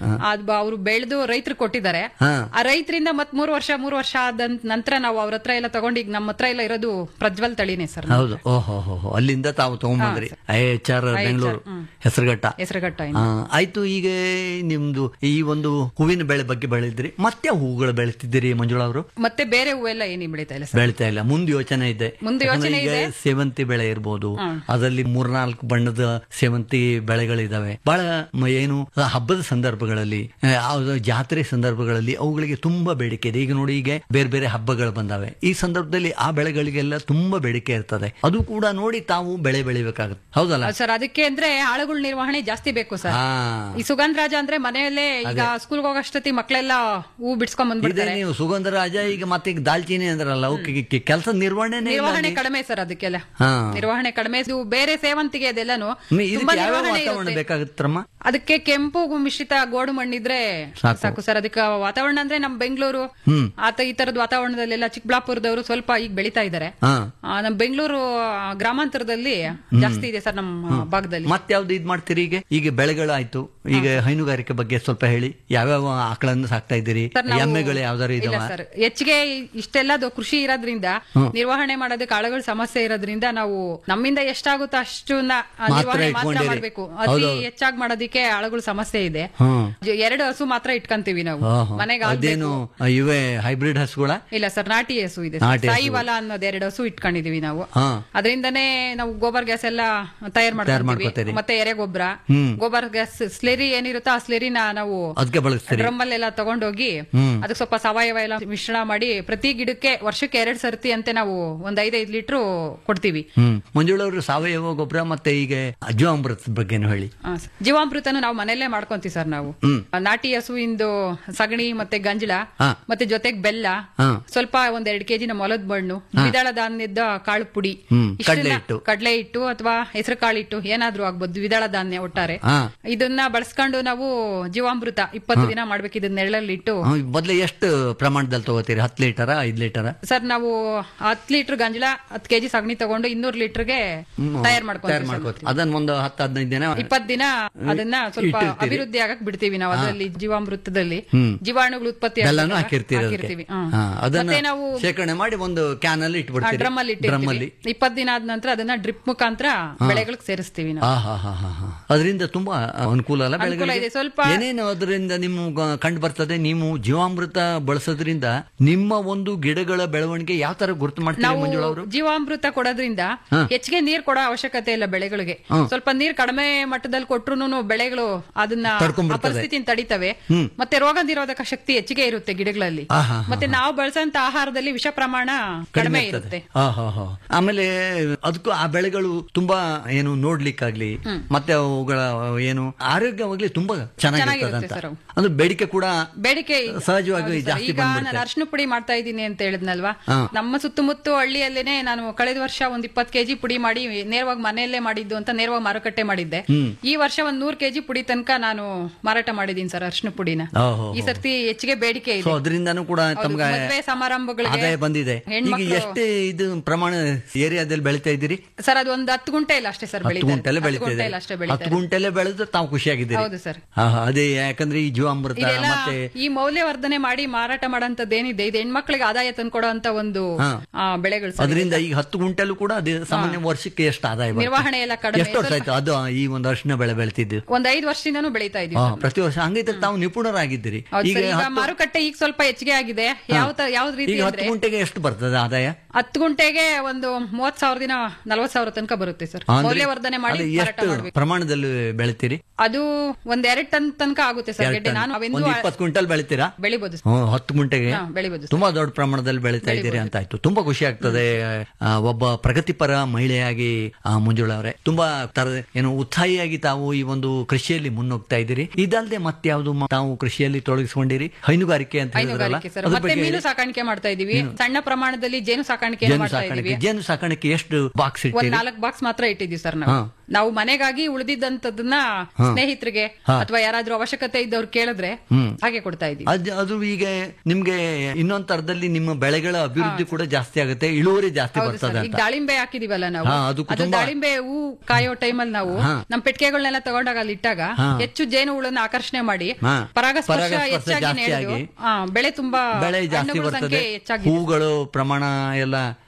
ಅವರು ಬೆಳೆದು ರೈತರು ಕೊಟ್ಟಿದ್ದಾರೆ ಹಾ. ಆ ರೈತರಿಂದ ಮತ್ ಮೂರು ವರ್ಷ ಮೂರು ವರ್ಷ ಆದ ನಂತರ ನಾವು ಅವ್ರ ಹತ್ರ ಎಲ್ಲ ತಗೊಂಡು ಈಗ ನಮ್ಮ ಹತ್ರ ಎಲ್ಲ ಇರೋದು ಪ್ರಜ್ವಲ್ ತಳಿನೇ ಸರ್ ಹೌದು ಓಹೋ ಹೋ ಹೋ ಅಲ್ಲಿಂದ ತಾವು ತಗೊಂಬಂದ್ರಿ I H R Bengaluru Hesaraghatta Hesaraghatta ಆ, ಆಯ್ತು ಈಗ ನಿಮ್ದು ಈ ಒಂದು ಹೂವಿನ ಬೆಳೆ ಬಗ್ಗೆ ಬೆಳೆದ್ರಿ ಮತ್ತೆ ಹೂಗಳು ಬೆಳೆತಿದ್ದೀರಿ ಮಂಜುಳಾ ಅವರು ಮತ್ತೆ ಬೇರೆ ಹೂವೆಲ್ಲ ಏನಿಲ್ಲ ಏನಿ ಬೆಳೀತಾ ಇಲ್ಲ ಸರ್ ಬೆಳಿತಾ ಇಲ್ಲ ಮುಂದೆ ಯೋಚನೆ ಇದೆ ಮುಂದೆ ಯಾಕಂದ್ರೆ ಯೋಚನೆ ಈಗ ಇದೆ. ಸೇವಂತಿ ಬೆಳೆ ಇರ್ಬೋದು ಅದರಲ್ಲಿ ಮೂರ್ನಾಲ್ಕು ಬಣ್ಣದ ಸೇವಂತಿ ಬೆಳೆಗಳಿದಾವೆ ಬಹಳ ಮ- ಏನು ಹಬ್ಬದ ಸಂದರ್ಭಗಳಲ್ಲಿ ಆ, ಯಾವ್ದೋ ಜಾತ್ರೆ ಸಂದರ್ಭಗಳಲ್ಲಿ ಅವುಗಳಿಗೆ ತುಂಬಾ ಬೇಡಿಕೆ ಇದೆ ಈಗ ನೋಡಿ ಈಗ ಬೇರೆ ಬೇರೆ ಹಬ್ಬಗಳು ಬಂದಾವೆ ಈ ಸಂದರ್ಭದಲ್ಲಿ ಆ ಬೆಳೆಗಳಿಗೆಲ್ಲ ತುಂಬಾ ಬೇಡಿಕೆ ಇರ್ತದೆ ಅದು ಕೂಡ ನೋಡಿ ತಾವು ಬೆಳೆ ಬೆಳಿಬೇಕಾಗುತ್ತೆ ಹೌದಲ್ಲ ಸರ್ ಅದಕ್ಕೆ ಅಂದ್ರೆ ಆಳುಗಳ ನಿರ್ವಹಣೆ ಜಾಸ್ತಿ ಬೇಕು ಸರ್ ಹಾ ಈ ಸುಗಂಧ ರಾಜ ಅಂದ್ರೆ ಮನೆಯಲ್ಲೇ ಈಗ ಸ್ಕೂಲ್ಗೆ ಹೋಗೋಷ್ಟೊತ್ತಿ ಮಕ್ಕಳೆಲ್ಲ ಹೂ ಬಿಡ್ಸ್ಕೊಂಡ್ ಇದೇ ಬಂದ್ಬಿಡ್ತಾರೆ ನೀವು ಸುಗಂಧರಾಜ ಈಗ ಮತ್ತೆ ಈಗ ದಾಲ್ಚಿನಿ ಅಂದ್ರಲ್ಲ ಅವಕ್ಕೆ ಕೆಲಸ ನಿರ್ವಹಣೆ ನಿರ್ವಹಣೆ ಕಡಿಮೆ ಸರ್ ಅದಕ್ಕೆಲ್ಲ ಹಾ ನಿರ್ವಹಣೆ ಕಡಿಮೆ ಇದು ಬೇರೆ ಸೇವಂತಿಗೆ ಅದೆಲ್ಲನು ಮಿ- ತುಂಬಾ ಇದಕ್ಕೆ ಯಾವ ನಿರ್ವಹಣೆ ವಾತಾವರಣ ಇರುತ್ತೆ. ಬೇಕಾಗುತ್ತಮ್ಮ ಅದಕ್ಕೆ ಕೆಂಪು ಮಿಶ್ರಿತ ಗೋಡು ಮಣ್ಣಿದ್ರೆ ಸಾಕು. ಸಾಕು ಸರ್ ಅದಕ್ಕೆ ವಾತಾವರಣ ಅಂದ್ರೆ ನಮ್ ಬೆಂಗಳೂರು ಹ್ಮ್. ಆತ ಈ ತರದ ವಾತಾವರಣದಲ್ಲೆಲ್ಲ ಚಿಕ್ಕಬಳ್ಳಾಪುರದವರು ಸ್ವಲ್ಪ ಈಗ ಬೆಳಿತಾ ಇದ್ದಾರೆ ಹಾ ಆ, ನಮ್ ಬೆಂಗಳೂರು ಆ, ಗ್ರಾಮಾಂತರದಲ್ಲಿ ಜಾಸ್ತಿ ಇದೆ ಸರ್ ನಮ್ಮ ಭಾಗದಲ್ಲಿ ಮತ್ತೆ ಯಾವ್ದು ಇದ್ ಮಾಡ್ತೀರಿ ಈಗ ಈಗ ಬೆಳೆಗಳಾಯ್ತು ಈಗ ಹೈನುಗಾರಿಕೆ ಬಗ್ಗೆ ಸ್ವಲ್ಪ ಹೇಳಿ ಯಾವ್ಯಾವ ಆಕಳನ್ನು ಸಾಕ್ತಾ ಇದ್ದೀರಿ ಸರ್, ನಾವು- ಎಮ್ಮೆಗಳು ಯಾವ್ದಾರು ಇಲ್ಲ ಇದಾವ ಸರ್ ಹೆಚ್ಚಿಗೆ ಇಷ್ಟೆಲ್ಲ ಕೃಷಿ ಇರೋದ್ರಿಂದ ನಿರ್ವಹಣೆ ಮಾಡೋದಕ್ಕೆ ಆಳುಗಳ ಸಮಸ್ಯೆ ಇರೋದ್ರಿಂದ ನಾವು ನಮ್ಮಿಂದ ಎಷ್ಟಾಗುತ್ತೋ ಅಷ್ಟನ್ನ ಆ, ಮಾತ್ರ ನಿರ್ವಹಣೆ ಮಾತ್ರ ಇಟ್ಕೊಂಡಿರಿ. ಮಾಡ್ಬೇಕು ಅತಿ ಹೌದೌದು. ಹೆಚ್ಚಾಗಿ ಮಾಡೋದಕ್ಕೆ ಆಳುಗಳ ಸಮಸ್ಯೆ ಇದೆ ಹ್ಮ್ ಜ- ಎರಡು ಹಸು ಮಾತ್ರ ಇಟ್ಕೊಂತೀವಿ ನಾವು ಆಹಾ. ಮನೆಗೆ ಅದೇನು ಇವೇ ಹೈಬ್ರಿಡ್ ಹಸುಗಳ ಇಲ್ಲ ಸರ್ ನಾಟಿ ಹಸು ಇದೆ ನಾಟಿ ಹಸು. ಸಾಯಿವಾಲ ಅನ್ನೋದು ಎರಡು ಹಸು ಇಟ್ಕೊಂಡಿದೀವಿ ನಾವು ಹಾ ಅದರಿಂದನೇ ನಾವು ಗೋಬರ್ ಗ್ಯಾಸ್ ಎಲ್ಲ ತಯಾರು ಮಾಡ್ಕೊತೀರಿ. ಮಾಡ್ತೀವಿ ಮತ್ತೆ ಎರೆ ಗೊಬ್ಬರ ಹ್ಮ್. ಗೋಬರ್ ಗ್ಯಾಸ್ ಸ್ಲೆರಿ ಏನಿರುತ್ತೋ ಆ ಸ್ಲೆರಿನ ನಾವು ಅದಕ್ಕೆ ಬಳಸ್ತೀರಿ ಡ್ರಮ್ ಅಲ್ಲೆಲ್ಲ ತಗೊಂಡೋಗಿ ಹ್ಮ್. ಅದಕ್ಕೆ ಸ್ವಲ್ಪ ಸಾವಯವ ಎಲ್ಲ ಮಿಶ್ರಣ ಮಾಡಿ ಪ್ರತಿ ಗಿಡಕ್ಕೆ ವರ್ಷಕ್ಕೆ ಎರಡ್ ಸರ್ತಿ ಅಂತೆ ನಾವು ಒಂದ್ ಐದೈದು ಲೀಟರ್ ಕೊಡ್ತೀವಿ ಹ್ಮ್ ಮಂಜುಳವರು ಸಾವಯವ ಗೊಬ್ಬರ ಮತ್ತೆ ಈಗ ಅಜೀವಾಮೃತದ ಬಗ್ಗೆನು ಹೇಳಿ ಆ, ಸ- ಜೀವಾಮೃತನ ನಾವು ಮನೆಯಲ್ಲೇ ಮಾಡ್ಕೊಂತೀವಿ ಸರ್ ನಾವು ಹ್ಮ್. ಆ, ನಾಟಿ ಹಸುವಿಂದು ಸಗಣಿ ಮತ್ತೆ ಗಂಜಲ ಹಾ. ಮತ್ತೆ ಜೊತೆಗೆ ಬೆಲ್ಲ ಹಾ. ಸ್ವಲ್ಪ ಒಂದ್ ಎರಡ್ ಕೆಜಿ ನಮ್ಮ ಹೊಲದ ಮಣ್ಣು ದ್ವಿದಳ ಧಾನ್ಯದ ಕಾಳು ಪುಡಿ ಹ್ಮ್. ಇಷ್ಟನ್ನ- ಕಡ್ಲೆ ಹಿಟ್ಟು. ಕಡ್ಲೆ ಹಿಟ್ಟು ಅಥವಾ ಹೆಸರು ಕಾಳು ಹಿಟ್ಟು ಏನಾದ್ರೂ ಆಗ್ಬೋದು ದ್ವಿದಳ ಧಾನ್ಯ ಒಟ್ಟಾರೆ ಹಾ ಇದನ್ನ ಬಳಸ್ಕೊಂಡು ನಾವು ಜೀವಾಮೃತ ಇಪ್ಪತ್ತು ದಿನ ಮಾಡ್ಬೇಕು ಇದನ್ನ ನೆರಳಲ್ಲಿ ಇಟ್ಟು ಹ್ಮ್, ಮೊದ್ಲು ಎಷ್ಟು ಪ್ರಮಾಣದಲ್ಲಿ ತಗೋತೀರಿ ಹತ್ತು ಲೀಟರ ಐದ್ ಲೀಟರ ಸರ್ ನಾವು ಹತ್ತು ಲೀಟರ್ ಗಂಜಲ ಹತ್ತು ಕೆಜಿ ಸಗಣಿ ತಗೊಂಡು ಇನ್ನೂರು ಲೀಟರ್ಗೆ ತಯಾರು ತಯಾರು ಮಾಡ್ಕೊಂತೀವಿ ಮಾಡ್ಕೋತೀರಿ ಅದನ್ನ ಒಂದು ಹತ್ತು ಹದಿನೈದು ದಿನ ಇಪ್ಪತ್ ದಿನ ಅದನ್ನ ಸ್ವಲ್ಪ ಇಟ್ಟಿರ್ತೀರಿ. ಅಭಿವೃದ್ಧಿ ಆಗಕ್ ಬಿಡ್ತೀವಿ ನಾವು ಅದರಲ್ಲಿ ಜೀವಾಮೃತದಲ್ಲಿ ಹ್ಮ್. ಜೀವಾಣುಗಳು ಉತ್ಪತ್ತಿ ಬೆಲ್ಲನೂ ಆಗ್ತದಲ್ಲ, ಹಾಕಿರ್ತೀರಿ ಅದಕ್ಕೆ ಹಾಕಿರ್ತೀವಿ ಹ್ಮ್. ಹಾ, ಅದನ್ನ ಮತ್ತೆ ನಾವು ಶೇಖರಣೆ ಮಾಡಿ ಒಂದು ಕ್ಯಾನ್ ಅಲ್ಲಿ ಇಟ್ಬಿಡ್ತೀರಿ ಡ್ರಮ್ ಅಲ್ಲಿ ಡ್ರಮ್ ಅಲ್ಲಿ ಇಟ್ಟಿರ್ತೀವಿ ಇಪ್ಪತ್ ದಿನ ಆದ ನಂತರ ಅದನ್ನ ಡ್ರಿಪ್ ಮುಖಾಂತರ ಬೆಳೆಗಳಿಗೆ ಸೇರಿಸ್ತೀವಿ ನಾವು ಆ, ಹಾ, ಹಾ, ಹಾ, ಹಾ. ಅದರಿಂದ ತುಂಬಾ ಅನುಕೂಲ ಅಲ್ಲ ಅನುಕೂಲ ಬೆಳೆಗಳಿಗೆ ಇದೆ. ಸ್ವಲ್ಪ- ಏನೇನು ಅದರಿಂದ ನಿಮ್ಮ ಕಂಡು ಬರ್ತದೆ ನೀವು ಜೀವಾಮೃತ ಬಳಸೋದ್ರಿಂದ ನಿಮ್ಮ ಒಂದು ಗಿಡಗಳ ಬೆಳವಣಿಗೆ ಯಾವ ತರ ಗುರುತು ಮಾಡ್ತೀರಿ ನಾವು ಮಂಜುಳಾ ಅವರು ಜೀವಾಮೃತ ಕೊಡೋದ್ರಿಂದ ಹೆಚ್ಚಿಗೆ ನೀರ್ ಕೊಡೋ ಅವಶ್ಯಕತೆ ಇಲ್ಲ ಬೆಳೆಗಳಿಗೆ ಸ್ವಲ್ಪ ನೀರ್ ಕಡಿಮೆ ಮಟ್ಟದಲ್ಲಿ ಕೊಟ್ರು ಬೆಳೆಗಳು ಅದನ್ನ ಆ ತಡ್ಕೊಂಡ್ಬಿಡ್ತದೆ. ಪರಿಸ್ಥಿತಿನ ತಡಿತವೆ ಮತ್ತೆ ರೋಗ ನಿರೋಧಕ ಶಕ್ತಿ ಹೆಚ್ಚಿಗೆ ಇರುತ್ತೆ ಗಿಡಗಳಲ್ಲಿ ಆ, ಹಾ, ಹಾ, ಮತ್ತೆ ನಾವು ಬಳಸಂತ ಆಹಾರದಲ್ಲಿ ವಿಷ ಪ್ರಮಾಣ ಕಡಿಮೆ ಇರುತ್ತೆ ಆ, ಹಾ, ಹಾ. ಆಮೇಲೆ ಅದಕ್ಕೂ ಆ ಬೆಳೆಗಳು ತುಂಬಾ ಏನು ನೋಡ್ಲಿಕ್ಕಾಗ್ಲಿ ಮತ್ತೆ ಅವುಗಳ ಏನು ಆರೋಗ್ಯವಾಗ್ಲಿ ತುಂಬಾ ಚೆನ್ನಾಗಿರ್ತದೆ ಚೆನ್ನಾಗಿರುತ್ತೆ ಅಂತ ಸರ್ ಅವು. ಅಂದ್ರೆ ಬೇಡಿಕೆ ಕೂಡ ಬೇಡಿಕೆ ಸಹಜವಾಗಿ ಹೌದು ಸರ್. ಜಾಸ್ತಿ ಈಗ ನಾನು ಬಂದ್ಬಿಡುತ್ತೆ. ಅರ್ಶಿನ ಪುಡಿ ಮಾಡ್ತಾ ಇದ್ದೀನಿ ಅಂತ ಹೇಳಿದ್ನಲ್ವಾ ಹಾ. ನಮ್ಮ ಸುತ್ತಮುತ್ತ ಹಳ್ಳಿಯಲ್ಲೇನೆ ನಾನು ಕಳೆದ ವರ್ಷ ಒಂದ್ ಇಪ್ಪತ್ ಕೆಜಿ ಪುಡಿ ಮಾಡಿ ನೇರವಾಗಿ ಮನೆಯಲ್ಲೇ ಮಾಡಿದ್ದು ಅಂತ ನೇರವಾಗಿ ಮಾರುಕಟ್ಟೆ ಮಾಡಿದ್ದೆ ಈ ವರ್ಷ ಒಂದ್ ನೂರ್ ಕೆಜಿ ಪುಡಿ ತನಕ ನಾನು ಮಾರಾಟ ಮಾಡಿದ್ದೀನಿ ಸರ್ ಅರ್ಶಿನ ಪುಡಿನ ಓಹೋ. ಈ ಸರ್ತಿ ಹೆಚ್ಚಿಗೆ ಬೇಡಿಕೆ ಸೊ ಇದೆ ಅದರಿಂದನೂ ಕೂಡ ಹೌದು, ತಮ್ಗೆ ಮದ್ವೆ ಸಮಾರಂಭಗಳಿಗೆ ಆದಾಯ ಬಂದಿದೆ ಈಗ ಹೆಣ್ಮಕ್ಳು- ಎಷ್ಟೇ ಇದು ಪ್ರಮಾಣ ಏರಿಯಾದಲ್ಲಿ ಬೆಳಿತಾ ಇದ್ದೀರಿ ಸರ್ ಅದು ಒಂದ್ ಹತ್ತು ಗುಂಟೆ ಇಲ್ಲ ಅಷ್ಟೇ ಸರ್ ಹತ್ತು ಬೆಳೀತಾರೆ ಗುಂಟೆಲೆ ಹತ್ತು ಬೆಳಿತಾ ಗುಂಟೆ ಇದೆ ಇಲ್ಲ ಅಷ್ಟೇ ಹತ್ತು ಬೆಳೀತಾರೆ ಗುಂಟೆಲೆ ಬೆಳೆದು ತಾವು ಖುಷಿಯಾಗಿದ್ದೀರಿ ಹೌದು ಸರ್ ಹಾ, ಹಾ, ಅದೇ ಯಾಕಂದ್ರೆ ಈ ಜೀವಾಮೃತ ಇದೆಲ್ಲ ಮತ್ತೆ ಈ ಮೌಲ್ಯವರ್ಧನೆ ಮಾಡಿ ಮಾರಾಟ ಮಾಡೋಂಥದ್ದು ಏನಿದೆ ಇದು ಹೆಣ್ಮಕ್ಳಿಗೆ ಆದಾಯ ತಂದ್ಕೊಡೋ ಅಂತ ಒಂದು ಹಾ. ಆ, ಬೆಳೆಗಳು ಸರ್ ಅದರಿಂದ ಈಗ ಹತ್ತು ಗುಂಟೆಲ್ಲೂ ಕೂಡ ಅದೇ ಸಾಮಾನ್ಯ ವರ್ಷಕ್ಕೆ ಎಷ್ಟು ಆದಾಯ ಬರುತ್ತೆ? ನಿರ್ವಹಣೆ ಎಲ್ಲ ಕಡಿಮೆ. ಎಷ್ಟು ವರ್ಷ ಆಯ್ತು ಅದು ಈ ಒಂದು ಅರ್ಶಿನ ಬೆಳೆ ಬೆಳಿತಿದ್ದು ಒಂದ್ ಐದು ವರ್ಷದಿಂದನೂ ಬೆಳೀತಾ ಇದೀವಿ ಹಾ, ಸರ್. ಪ್ರತಿ ವರ್ಷ ಹಂಗೈತೆ ತಾವು ನಿಪುಣರಾಗಿದ್ದೀರಿ ಹೌದು ಈಗ ಸರ್, ಈಗ ಹತ್ತು- ಮಾರುಕಟ್ಟೆ ಈಗ ಸ್ವಲ್ಪ ಹೆಚ್ಚಿಗೆ ಆಗಿದೆ ಯಾವ ತ- ಯಾವ್ದ್ ರೀತಿ ಈಗ ಹತ್ತು ಅಂದ್ರೆ ಗುಂಟೆಗೆ ಎಷ್ಟು ಬರ್ತದೆ ಆದಾಯ ಹತ್ತು ಗುಂಟೆಗೆ ಒಂದು ಮೂವತ್ ಸಾವಿರ ದಿನ ನಲ್ವತ್ ಸಾವಿರ ತನಕ ಬರುತ್ತೆ ಸರ್ ಅಂದ್ರೆ ಮೌಲ್ಯವರ್ಧನೆ ಮಾಡಿ ಅದು ಮಾರಾಟ ಎಷ್ಟು ಮಾಡ್ಬೇಕು ಪ್ರಮಾಣದಲ್ಲಿ ಬೆಳಿತೀರಿ ಅದು ಒಂದ್ ಎರಡ್ ಟನ್ ತನಕ ಆಗುತ್ತೆ ಸರ್ ಎರಡು ಗೆಡ್ಡೆ ಟನ್. ನಾನು ಅವೆಂದು ಒಂದು ಇಪ್ಪತ್ತು ಕ್ವಿಂಟಲ್ ಬೆಳಿತೀರಾ ಬೆಳಿಬಹುದು ಸರ್. ಹ್ಮ್, ಹತ್ತು ಗುಂಟೆಗೆ ಹಾ, ಬೆಳಿಬಹುದು ಸರ್. ತುಂಬಾ ದೊಡ್ಡ ಪ್ರಮಾಣದಲ್ಲಿ ಬೆಳೀತಾ ಇದ್ದೀರಿ ಅಂತ ಆಯ್ತು ತುಂಬಾ ಖುಷಿ ಆಗ್ತದೆ ಆ, ಒಬ್ಬ ಪ್ರಗತಿಪರ ಮಹಿಳೆಯಾಗಿ ಆ, ಮಂಜುಳಾ ಅವರೇ ತುಂಬಾ ತರದ ಏನು ಉತ್ಸಾಹಿಯಾಗಿ ತಾವು ಈ ಒಂದು ಕೃಷಿಯಲ್ಲಿ ಮುನ್ನುಗ್ತಾ ಇದ್ದೀರಿ ಇದಲ್ಲದೆ ಮತ್ಯಾವುದು ಮ- ತಾವು ಕೃಷಿಯಲ್ಲಿ ತೊಡಗಿಸ್ಕೊಂಡಿರಿ ಹೈನುಗಾರಿಕೆ ಅಂತ ಹೇಳಿದ್ರಲ್ಲ ಹೈನುಗಾರಿಕೆ ಸರ್ ಅದ್ರ ಮತ್ತೆ ಬಗ್ಗೆ ಮೀನು ಹೇಳಿ. ಸಾಕಾಣಿಕೆ ಮಾಡ್ತಾ ಇದೀವಿ ಸಣ್ಣ ಪ್ರಮಾಣದಲ್ಲಿ ಜೇನು ಸಾಕಾಣಿಕೆ ಜೇನು ಮಾಡ್ತಾ ಸಾಕಾಣಿಕೆ ಇದೀವಿ ಜೇನು ಸಾಕಾಣಿಕೆ ಎಷ್ಟು ಬಾಕ್ಸ್ ಒಂದ್ ಇಟ್ಟಿರಿ ನಾಲ್ಕು ಬಾಕ್ಸ್ ಮಾತ್ರ ಇಟ್ಟಿದೀವಿ ಸರ್ ನಾವು ಹಾ. ನಾವು ಮನೆಗಾಗಿ ಉಳಿದಿದ್ದಂತದನ್ನ ಸ್ನೇಹಿತರಿಗೆ ಹಾ. ಅಥವಾ ಯಾರಾದ್ರೂ ಅವಶ್ಯಕತೆ ಇದ್ದವ್ರು ಕೇಳಿದ್ರೆ ಹ್ಮ್. ಹಾಗೆ ಕೊಡ್ತಾ ಇದೀವಿ ಅದ್ ಅದು ಈಗ ನಿಮ್ಗೆ ಇನ್ನೊಂದ್ ತರದಲ್ಲಿ ನಿಮ್ಮ ಬೆಳೆಗಳ ಅಭಿವೃದ್ಧಿ ಕೂಡ ಜಾಸ್ತಿ ಆಗುತ್ತೆ ಇಳುವರಿ ಜಾಸ್ತಿ ಹೌದು ಬರ್ತದೆ ಸರ್ ಈಗ ಅಂತ ದಾಳಿಂಬೆ ಹಾಕಿದೀವಲ್ಲ ನಾವು ಹಾ, ಅದಕ್ಕೂ ಅದು ತುಂಬಾ- ದಾಳಿಂಬೆ ಹೂ ಕಾಯೋ ಟೈಮಲ್ಲಿ ನಾವು ಹಾ. ನಮ್ ಪೆಟ್ಟಿಗೆಗಳನ್ನೆಲ್ಲ ತಗೊಂಡಾಗ ಅಲ್ಲಿ ಇಟ್ಟಾಗ ಹಾ. ಹೆಚ್ಚು ಜೇನು ಹುಳನ್ನ ಆಕರ್ಷಣೆ ಮಾಡಿ ಹಾ. ಪರಾಗಸ್ಪರ್ಶ ಪರಾಗಸ್ಪರ್ಶ ಹೆಚ್ಚಾಗಿ ಜಾಸ್ತಿ ನಡೆದು ಆಗಿ ಆ, ಬೆಳೆ ತುಂಬಾ ಬೆಳೆ ಜಾಸ್ತಿ ಹಣ್ಣುಗಳ ಬರ್ತದೆ ಸಂಖ್ಯೆ ಹೆಚ್ಚಾಗಿದೆ ಹೂಗಳು ಪ್ರಮಾಣ ಎಲ್ಲ